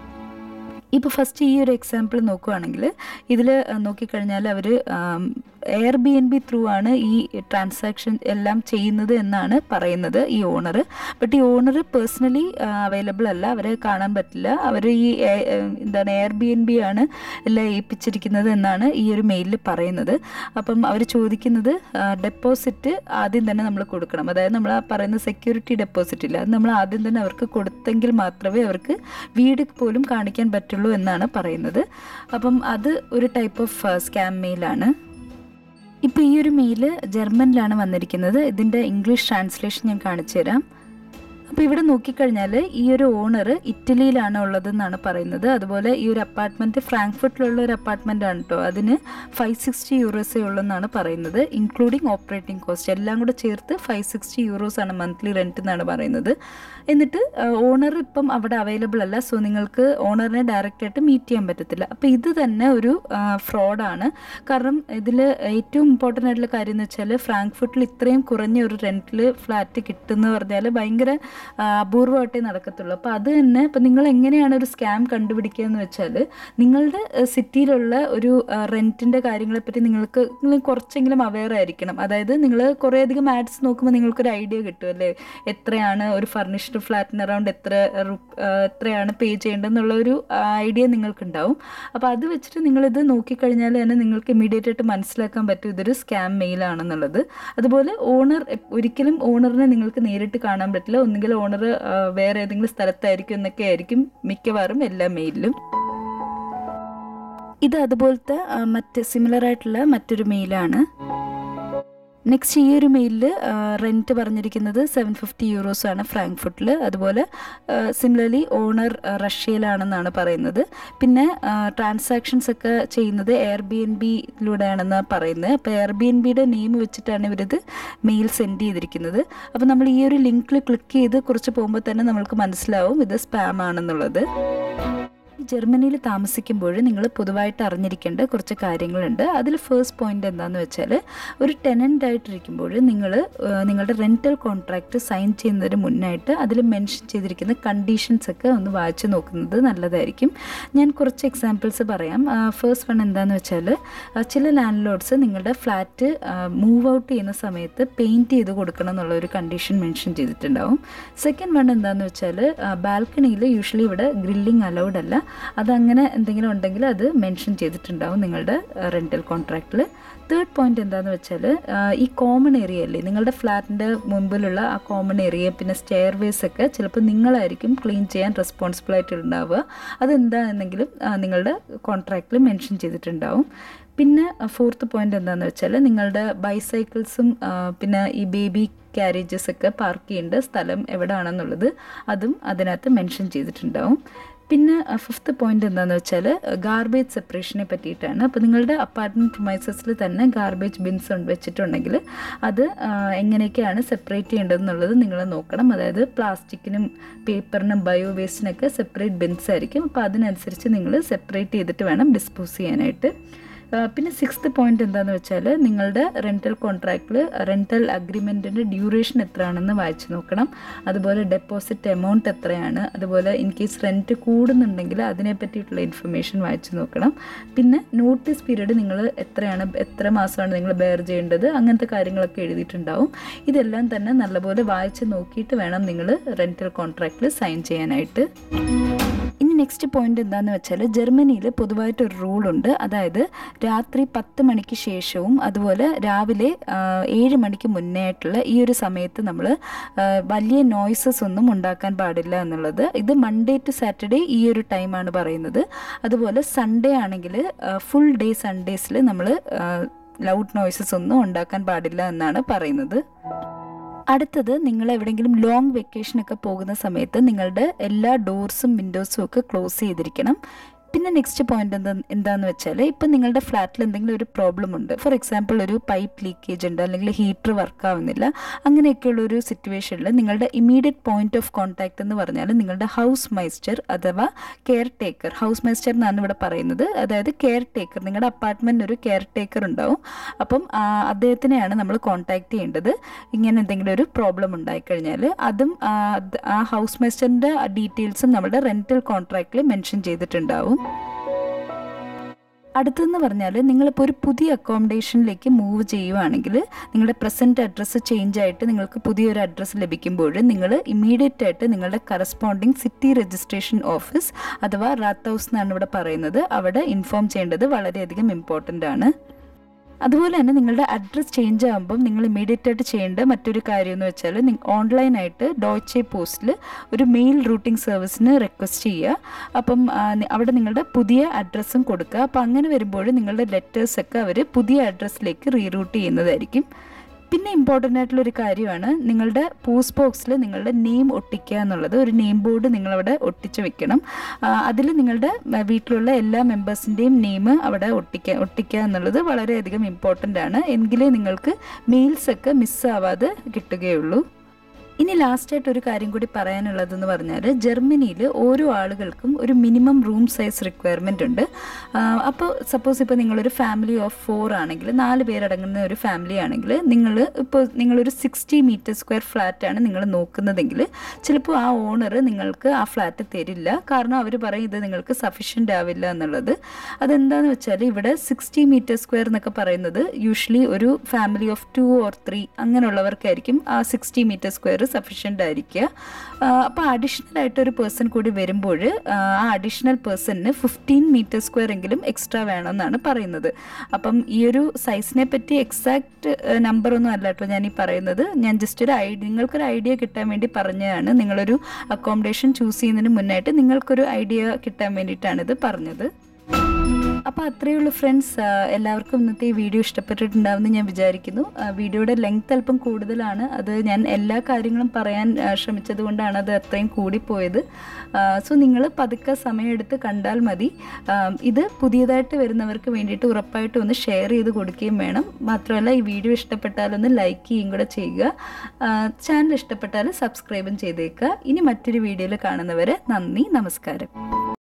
ഇപ്പോൾ ഫസ്റ്റ് ഈ ഒരു എക്സാമ്പിൾ നോക്കുവാണെങ്കിൽ ഇതിൽ നോക്കിക്കഴിഞ്ഞാൽ അവർ air B Airbnb through ആണ് ഈ ട്രാൻസാക്ഷൻ എല്ലാം ചെയ്യുന്നത് എന്നാണ് പറയുന്നത് ഈ ഓണർ ബട്ട് ഈ ഓണർ പേഴ്സണലി അവൈലബിൾ അല്ല അവരെ കാണാൻ പറ്റില്ല അവർ ഈ എ- ഏ, എന്താണ് എയർ ബി എൻ ബി ആണ് എല്ലാം ഏൽപ്പിച്ചിരിക്കുന്നത് എന്നാണ് ഈ ഒരു മെയിലിൽ പറയുന്നത് അപ്പം അവർ ചോദിക്കുന്നത് ഡെപ്പോസിറ്റ് ആദ്യം തന്നെ നമ്മൾ കൊടുക്കണം അതായത് നമ്മൾ ആ പറയുന്ന സെക്യൂരിറ്റി ഡെപ്പോസിറ്റ് ഇല്ല അത് നമ്മൾ ആദ്യം തന്നെ അവർക്ക് കൊടുത്തെങ്കിൽ മാത്രമേ അവർക്ക് വീട് പോലും കാണിക്കാൻ പറ്റുള്ളൂ എന്നാണ് പറയുന്നത് അപ്പം അത് ഒരു ടൈപ്പ് ഓഫ് സ്കാം മെയിലാണ് ഇപ്പോൾ ഈ ഒരു മെയിൽ ജർമ്മനിലാണ് വന്നിരിക്കുന്നത് ഇതിൻ്റെ ഇംഗ്ലീഷ് ട്രാൻസ്ലേഷൻ ഞാൻ കാണിച്ചു തരാം അപ്പോൾ ഇവിടെ നോക്കിക്കഴിഞ്ഞാൽ ഈ ഒരു ഓണർ ഇറ്റലിയിലാണ് ഉള്ളതെന്നാണ് പറയുന്നത് അതുപോലെ ഈ ഒരു അപ്പാർട്ട്മെൻറ്റ് ഫ്രാങ്ക്ഫർട്ടിലുള്ള ഒരു അപ്പാർട്ട്മെൻ്റ് ആണ് കേട്ടോ അതിന് ഫൈവ് സിക്സ്റ്റി യൂറോസേ ഉള്ളെന്നാണ് പറയുന്നത് ഇൻക്ലൂഡിങ് ഓപ്പറേറ്റിംഗ് കോസ്റ്റ് എല്ലാം കൂടെ ചേർത്ത് ഫൈവ് സിക്സ്റ്റി യൂറോസ് ആണ് മന്ത്ലി റെൻറ്റ് എന്നാണ് പറയുന്നത് എന്നിട്ട് ഓണർ ഇപ്പം അവിടെ അവൈലബിൾ അല്ല സോ നിങ്ങൾക്ക് ഓണറിനെ ഡയറക്റ്റ് ആയിട്ട് മീറ്റ് ചെയ്യാൻ പറ്റത്തില്ല അപ്പോൾ ഇത് തന്നെ ഒരു ഫ്രോഡാണ് കാരണം ഇതിൽ ഏറ്റവും ഇമ്പോർട്ടൻ്റ് ആയിട്ടുള്ള കാര്യം എന്ന് വെച്ചാൽ ഫ്രാങ്ക്ഫർട്ടിൽ ഇത്രയും കുറഞ്ഞ ഒരു റെൻറ്റിൽ ഫ്ലാറ്റ് കിട്ടുമെന്ന് പറഞ്ഞാൽ ഭയങ്കര ആ, അപൂർവമായിട്ടേ നടക്കത്തുള്ളൂ അപ്പോൾ അത് തന്നെ ഇപ്പം നിങ്ങൾ എങ്ങനെയാണ് ഒരു സ്കാം കണ്ടുപിടിക്കുക എന്ന് വെച്ചാൽ നിങ്ങളുടെ സിറ്റിയിലുള്ള ഒരു റെൻറ്റിൻ്റെ കാര്യങ്ങളെപ്പറ്റി നിങ്ങൾക്ക് നിങ്ങൾ കുറച്ചെങ്കിലും അവെയർ ആയിരിക്കണം അതായത് നിങ്ങൾ കുറേയധികം ആഡ്സ് നോക്കുമ്പോൾ നിങ്ങൾക്കൊരു ഐഡിയ കിട്ടുമല്ലേ എത്രയാണ് ഒരു ഫർണിഷ്ഡ് ഫ്ലാറ്റിന് അറൗണ്ട് എത്ര റുപ്- ആ, എത്രയാണ് പേ ചെയ്യേണ്ടതെന്നുള്ള ഒരു ഐഡിയ നിങ്ങൾക്കുണ്ടാവും അപ്പോൾ അത് വെച്ചിട്ട് നിങ്ങളിത് നോക്കിക്കഴിഞ്ഞാൽ തന്നെ നിങ്ങൾക്ക് ഇമ്മീഡിയറ്റ് ആയിട്ട് മനസ്സിലാക്കാൻ പറ്റും ഇതൊരു സ്കാം മെയിലാണെന്നുള്ളത് അതുപോലെ ഓണർ ഒരിക്കലും ഓണറിനെ നിങ്ങൾക്ക് നേരിട്ട് കാണാൻ പറ്റില്ല ഒന്നുകിൽ ഓണർ വേറെ ഏതെങ്കിലും സ്ഥലത്തായിരിക്കും എന്നൊക്കെ ആയിരിക്കും മിക്കവാറും എല്ലാ മെയിലിലും ഇത് അതുപോലത്തെ ആ, മറ്റ് സിമിലർ ആയിട്ടുള്ള മറ്റൊരു മെയിലാണ് നെക്സ്റ്റ് ഈ ഒരു മെയിലിൽ റെൻറ്റ് പറഞ്ഞിരിക്കുന്നത് സെവൻ ഫിഫ്റ്റി യൂറോസ് ആണ് ഫ്രാങ്ക്ഫുട്ടിൽ അതുപോലെ സിമിലർലി ഓണർ റഷ്യയിലാണെന്നാണ് പറയുന്നത് പിന്നെ ട്രാൻസാക്ഷൻസ് ഒക്കെ ചെയ്യുന്നത് എയർ ബി എൻ ബിയിലൂടെയാണെന്ന് പറയുന്നത് അപ്പോൾ എയർ ബി എൻ ബിയുടെ നെയിം വെച്ചിട്ടാണ് ഇവരിത് മെയിൽ സെൻഡ് ചെയ്തിരിക്കുന്നത് അപ്പോൾ നമ്മൾ ഈ ഒരു ലിങ്കിൽ ക്ലിക്ക് ചെയ്ത് കുറച്ച് പോകുമ്പോൾ തന്നെ നമ്മൾക്ക് മനസ്സിലാവും ഇത് സ്പാം ആണെന്നുള്ളത് ഈ ജർമ്മനിയിൽ താമസിക്കുമ്പോൾ നിങ്ങൾ പൊതുവായിട്ട് അറിഞ്ഞിരിക്കേണ്ട കുറച്ച് കാര്യങ്ങളുണ്ട് അതിൽ ഫേസ്റ്റ് പോയിന്റ് എന്താണെന്ന് വെച്ചാൽ ഒരു ടെനൻ്റ് ആയിട്ടിരിക്കുമ്പോൾ നിങ്ങൾ നിങ്ങളുടെ റെൻറ്റൽ കോൺട്രാക്റ്റ് സൈൻ ചെയ്യുന്നതിന് മുന്നായിട്ട് അതിൽ മെൻഷൻ ചെയ്തിരിക്കുന്ന കണ്ടീഷൻസ് ഒക്കെ ഒന്ന് വായിച്ചു നോക്കുന്നത് നല്ലതായിരിക്കും ഞാൻ കുറച്ച് എക്സാമ്പിൾസ് പറയാം ഫേസ്റ്റ് വൺ എന്താണെന്ന് വെച്ചാൽ ചില ലാൻഡ് ലോഡ്സ് നിങ്ങളുടെ ഫ്ലാറ്റ് മൂവ് ഔട്ട് ചെയ്യുന്ന സമയത്ത് പെയിൻറ്റ് ചെയ്ത് കൊടുക്കണം എന്നുള്ള ഒരു കണ്ടീഷൻ മെൻഷൻ ചെയ്തിട്ടുണ്ടാവും സെക്കൻഡ് വൺ എന്താണെന്ന് വെച്ചാൽ ബാൽക്കണിയിൽ യൂഷ്വലി ഇവിടെ ഗ്രില്ലിംഗ് അലൗഡ് അല്ല അതങ്ങനെ എന്തെങ്കിലും ഉണ്ടെങ്കിൽ അത് മെൻഷൻ ചെയ്തിട്ടുണ്ടാവും നിങ്ങളുടെ റെൻറ്റൽ കോൺട്രാക്റ്റിൽ തേർഡ് പോയിന്റ് എന്താണെന്ന് വെച്ചാൽ ഈ കോമൺ ഏരിയ അല്ലേ നിങ്ങളുടെ ഫ്ലാറ്റിൻ്റെ മുമ്പിലുള്ള ആ കോമൺ ഏരിയ പിന്നെ സ്റ്റെയർവേസ് ഒക്കെ ചിലപ്പോൾ നിങ്ങളായിരിക്കും ക്ലീൻ ചെയ്യാൻ റെസ്പോൺസിബിൾ ആയിട്ടുണ്ടാവുക അതെന്താണെന്നെങ്കിലും ആ, നിങ്ങളുടെ കോൺട്രാക്റ്റിൽ മെൻഷൻ ചെയ്തിട്ടുണ്ടാവും പിന്നെ ഫോർത്ത് പോയിന്റ് എന്താണെന്ന് വെച്ചാൽ നിങ്ങളുടെ ബൈസൈക്കിൾസും പിന്നെ ഈ ബേബി ക്യാരേജസ് ഒക്കെ പാർക്ക് ചെയ്യേണ്ട സ്ഥലം എവിടെയാണെന്നുള്ളത് അതും അതിനകത്ത് മെൻഷൻ ചെയ്തിട്ടുണ്ടാവും പിന്നെ ഫിഫ്ത്ത് പോയിന്റ് എന്താണെന്ന് വെച്ചാൽ ഗാർബേജ് സെപ്പറേഷനെ പറ്റിയിട്ടാണ് അപ്പോൾ നിങ്ങളുടെ അപ്പാർട്ട്മെൻറ്റ് പ്രൊമൈസസിൽ തന്നെ ഗാർബേജ് ബിൻസ് വെച്ചിട്ടുണ്ടെങ്കിൽ അത് ആ, എങ്ങനെയൊക്കെയാണ് സെപ്പറേറ്റ് ചെയ്യേണ്ടതെന്നുള്ളത് നിങ്ങൾ നോക്കണം അതായത് പ്ലാസ്റ്റിക്കിനും പേപ്പറിനും ബയോ വേസ്റ്റിനൊക്കെ സെപ്പറേറ്റ് ബിൻസ് ആയിരിക്കും അപ്പോൾ അതിനനുസരിച്ച് നിങ്ങൾ സെപ്പറേറ്റ് ചെയ്തിട്ട് വേണം ഡിസ്പോസ് ചെയ്യാനായിട്ട് ആ, പിന്നെ സിക്സ്ത് പോയിന്റ് എന്താണെന്ന് വെച്ചാൽ നിങ്ങളുടെ റെൻറ്റൽ കോൺട്രാക്റ്റിൽ റെൻറ്റൽ അഗ്രിമെൻറ്റിൻ്റെ ഡ്യൂറേഷൻ എത്രയാണെന്ന് വായിച്ചു നോക്കണം അതുപോലെ ഡെപ്പോസിറ്റ് എമൗണ്ട് എത്രയാണ് അതുപോലെ ഇൻ കേസ് റെൻറ്റ് കൂടുന്നുണ്ടെങ്കിൽ അതിനെ പറ്റിയിട്ടുള്ള ഇൻഫർമേഷൻ വായിച്ചു നോക്കണം പിന്നെ നോട്ടീസ് പീരീഡ് നിങ്ങൾ എത്രയാണ് എത്ര മാസമാണ് നിങ്ങൾ ബെയർ ചെയ്യേണ്ടത് അങ്ങനത്തെ കാര്യങ്ങളൊക്കെ എഴുതിയിട്ടുണ്ടാവും ഇതെല്ലാം തന്നെ നല്ലപോലെ വായിച്ച് നോക്കിയിട്ട് വേണം നിങ്ങൾ റെൻറ്റൽ കോൺട്രാക്റ്റിൽ സൈൻ ചെയ്യാനായിട്ട് ഇനി നെക്സ്റ്റ് പോയിന്റ് എന്താണെന്ന് വെച്ചാൽ ജർമ്മനിയിൽ പൊതുവായിട്ടൊരു റൂളുണ്ട് അതായത് രാത്രി പത്ത് മണിക്ക് ശേഷവും അതുപോലെ രാവിലെ ആ, ഏഴ് മണിക്ക് മുന്നേ ആയിട്ടുള്ള ഈ ഒരു സമയത്ത് നമ്മൾ വലിയ നോയ്സസ് ഒന്നും ഉണ്ടാക്കാൻ പാടില്ല എന്നുള്ളത് ഇത് മൺഡേ ടു സാറ്റർഡേ ഈ ഒരു ടൈമാണ് പറയുന്നത് അതുപോലെ സൺഡേ ആണെങ്കിൽ ഫുൾ ഡേ സൺഡേസിൽ നമ്മൾ ലൗഡ് നോയ്സസ് ഒന്നും ഉണ്ടാക്കാൻ പാടില്ല എന്നാണ് പറയുന്നത് അടുത്തത് നിങ്ങൾ എവിടെയെങ്കിലും ലോങ് വെക്കേഷനൊക്കെ പോകുന്ന സമയത്ത് നിങ്ങളുടെ എല്ലാ ഡോർസും വിൻഡോസും ഒക്കെ ക്ലോസ് ചെയ്തിരിക്കണം പിന്നെ നെക്സ്റ്റ് പോയിന്റ് എന്താ എന്താന്ന് വെച്ചാൽ ഇപ്പം നിങ്ങളുടെ ഫ്ലാറ്റിൽ എന്തെങ്കിലും ഒരു പ്രോബ്ലം ഉണ്ട് ഫോർ എക്സാമ്പിൾ ഒരു പൈപ്പ് ലീക്കേജ് ഉണ്ട് അല്ലെങ്കിൽ ഹീറ്റർ വർക്ക് ആവുന്നില്ല അങ്ങനെയൊക്കെയുള്ള ഒരു സിറ്റുവേഷനിൽ നിങ്ങളുടെ ഇമീഡിയറ്റ് പോയിന്റ് ഓഫ് കോൺടാക്ട് എന്ന് പറഞ്ഞാൽ നിങ്ങളുടെ ഹൗസ് മൈസ്റ്റർ അഥവാ കെയർ ടേക്കർ ഹൗസ് മൈസ്റ്റർ എന്നാണ് ഇവിടെ പറയുന്നത് അതായത് കെയർ ടേക്കർ നിങ്ങളുടെ അപ്പാർട്ട്മെൻറ്റിന് ഒരു കെയർ ടേക്കർ ഉണ്ടാവും അപ്പം ആ, അദ്ദേഹത്തിനെയാണ് നമ്മൾ കോൺടാക്ട് ചെയ്യേണ്ടത് ഇങ്ങനെ എന്തെങ്കിലും ഒരു പ്രോബ്ലം ഉണ്ടായിക്കഴിഞ്ഞാൽ അതും ആ, അത് ആ ഹൗസ് മൈസ്റ്ററിൻ്റെ ഡീറ്റെയിൽസും നമ്മുടെ റെൻറ്റൽ കോൺട്രാക്റ്റിൽ മെൻഷൻ ചെയ്തിട്ടുണ്ടാവും അടുത്തെന്ന് പറഞ്ഞാൽ നിങ്ങളിപ്പോൾ ഒരു പുതിയ അക്കോമഡേഷനിലേക്ക് മൂവ് ചെയ്യുവാണെങ്കിൽ നിങ്ങളുടെ പ്രസൻറ്റ് അഡ്രസ്സ് ചേഞ്ച് ആയിട്ട് നിങ്ങൾക്ക് പുതിയൊരു അഡ്രസ്സ് ലഭിക്കുമ്പോൾ നിങ്ങൾ ഇമ്മീഡിയറ്റ് ആയിട്ട് നിങ്ങളുടെ കറസ്പോണ്ടിങ് സിറ്റി രജിസ്ട്രേഷൻ ഓഫീസ് അഥവാ റാത്ത് ഹൗസ് എന്നാണ് ഇവിടെ പറയുന്നത് അവിടെ ഇൻഫോം ചെയ്യേണ്ടത് വളരെയധികം ഇമ്പോർട്ടൻ്റ് ആണ് അതുപോലെ തന്നെ നിങ്ങളുടെ അഡ്രസ്സ് ചേഞ്ച് ആകുമ്പം നിങ്ങൾ ഇമീഡിയറ്റ് ആയിട്ട് ചെയ്യേണ്ട മറ്റൊരു കാര്യം എന്ന് വെച്ചാൽ ഓൺലൈനായിട്ട് ഡോയ്ച്ചെ പോസ്റ്റിൽ ഒരു മെയിൽ റൂട്ടിംഗ് സർവീസിന് റിക്വസ്റ്റ് ചെയ്യുക അപ്പം ആ, നി- അവിടെ നിങ്ങളുടെ പുതിയ അഡ്രസ്സും കൊടുക്കുക അപ്പം അങ്ങനെ വരുമ്പോൾ നിങ്ങളുടെ ലെറ്റേഴ്സൊക്കെ അവർ പുതിയ അഡ്രസ്സിലേക്ക് റീറൂട്ട് ചെയ്യുന്നതായിരിക്കും പിന്നെ ഇമ്പോർട്ടൻ്റ് ആയിട്ടുള്ള ഒരു കാര്യമാണ് നിങ്ങളുടെ പോസ്റ്റ് ബോക്സിൽ നിങ്ങളുടെ നെയിം ഒട്ടിക്കുക എന്നുള്ളത് ഒരു നെയിം ബോർഡ് നിങ്ങളവിടെ ഒട്ടിച്ച് വെക്കണം അതിൽ നിങ്ങളുടെ ആ, വീട്ടിലുള്ള എല്ലാ മെമ്പേഴ്സിൻ്റെയും നെയിം അവിടെ ഒട്ടിക്കുക ഒട്ടിക്കുക എന്നുള്ളത് വളരെയധികം ഇമ്പോർട്ടൻ്റ് ആണ് എങ്കിലേ നിങ്ങൾക്ക് മെയിൽസൊക്കെ മിസ്സാവാതെ കിട്ടുകയുള്ളൂ ഇനി ലാസ്റ്റായിട്ട് ഒരു കാര്യം കൂടി പറയാനുള്ളതെന്ന് പറഞ്ഞാൽ ജർമ്മനിയിൽ ഓരോ ആളുകൾക്കും ഒരു മിനിമം റൂം സൈസ് റിക്വയർമെൻ്റ് ഉണ്ട് അപ്പോൾ സപ്പോസ് ഇപ്പോൾ നിങ്ങളൊരു ഫാമിലി ഓഫ് ഫോർ ആണെങ്കിൽ നാല് പേരടങ്ങുന്ന ഒരു ഫാമിലി ആണെങ്കിൽ നിങ്ങൾ ഇപ്പോൾ നിങ്ങളൊരു സിക്സ്റ്റി മീറ്റർ സ്ക്വയർ ഫ്ലാറ്റാണ് നിങ്ങൾ നോക്കുന്നതെങ്കിൽ ചിലപ്പോൾ ആ ഓണർ നിങ്ങൾക്ക് ആ ഫ്ലാറ്റ് തരില്ല കാരണം അവർ പറയും ഇത് നിങ്ങൾക്ക് സഫീഷ്യൻ്റ് ആവില്ല എന്നുള്ളത് അതെന്താന്ന് വെച്ചാൽ ഇവിടെ സിക്സ്റ്റി മീറ്റർ സ്ക്വയർ എന്നൊക്കെ പറയുന്നത് യൂഷ്വലി ഒരു family of two or three അങ്ങനെയുള്ളവർക്കായിരിക്കും ആ സിക്സ്റ്റി മീറ്റർ സ്ക്വയർ സഫീഷ്യൻ്റ് ആയിരിക്കുക അപ്പോൾ അഡീഷണൽ ആയിട്ട് ഒരു പേഴ്സൺ കൂടി വരുമ്പോൾ ആ അഡീഷണൽ പേഴ്സണിന് ഫിഫ്റ്റീൻ മീറ്റർ സ്ക്വയർ എങ്കിലും എക്സ്ട്രാ വേണമെന്നാണ് പറയുന്നത് അപ്പം ഈ ഒരു സൈസിനെ പറ്റി എക്സാക്ട് നമ്പർ ഒന്നും അല്ല കേട്ടോ ഞാൻ ഈ പറയുന്നത് ഞാൻ ജസ്റ്റ് ഒരു ഐഡിയ നിങ്ങൾക്കൊരു ഐഡിയ കിട്ടാൻ വേണ്ടി പറഞ്ഞതാണ് നിങ്ങളൊരു അക്കോമഡേഷൻ ചൂസ് ചെയ്യുന്നതിന് മുന്നായിട്ട് നിങ്ങൾക്കൊരു ഐഡിയ കിട്ടാൻ വേണ്ടിയിട്ടാണ് ഇത് പറഞ്ഞത് അപ്പോൾ അത്രയേ ഉള്ളൂ ഫ്രണ്ട്സ് എല്ലാവർക്കും ഇന്നത്തെ ഈ വീഡിയോ ഇഷ്ടപ്പെട്ടിട്ടുണ്ടാവുമെന്ന് ഞാൻ വിചാരിക്കുന്നു ആ, വീഡിയോയുടെ ലെങ്ത് അല്പം കൂടുതലാണ് അത് ഞാൻ എല്ലാ കാര്യങ്ങളും പറയാൻ ആ, ശ്രമിച്ചത് കൊണ്ടാണ് അത് അത്രയും കൂടിപ്പോയത് സോ നിങ്ങൾ പതുക്കെ സമയമെടുത്ത് കണ്ടാൽ മതി ആ, ഇത് പുതിയതായിട്ട് വരുന്നവർക്ക് വേണ്ടിയിട്ട് ഉറപ്പായിട്ടും ഒന്ന് ഷെയർ ചെയ്ത് കൊടുക്കുകയും വേണം മാത്രമല്ല ഈ വീഡിയോ ഇഷ്ടപ്പെട്ടാലൊന്ന് ലൈക്ക് ചെയ്യുകയും കൂടെ ചെയ്യുക ചാനൽ ഇഷ്ടപ്പെട്ടാൽ സബ്സ്ക്രൈബും ചെയ്തേക്കുക ഇനി മറ്റൊരു വീഡിയോയിൽ കാണുന്നവരെ നന്ദി നമസ്കാരം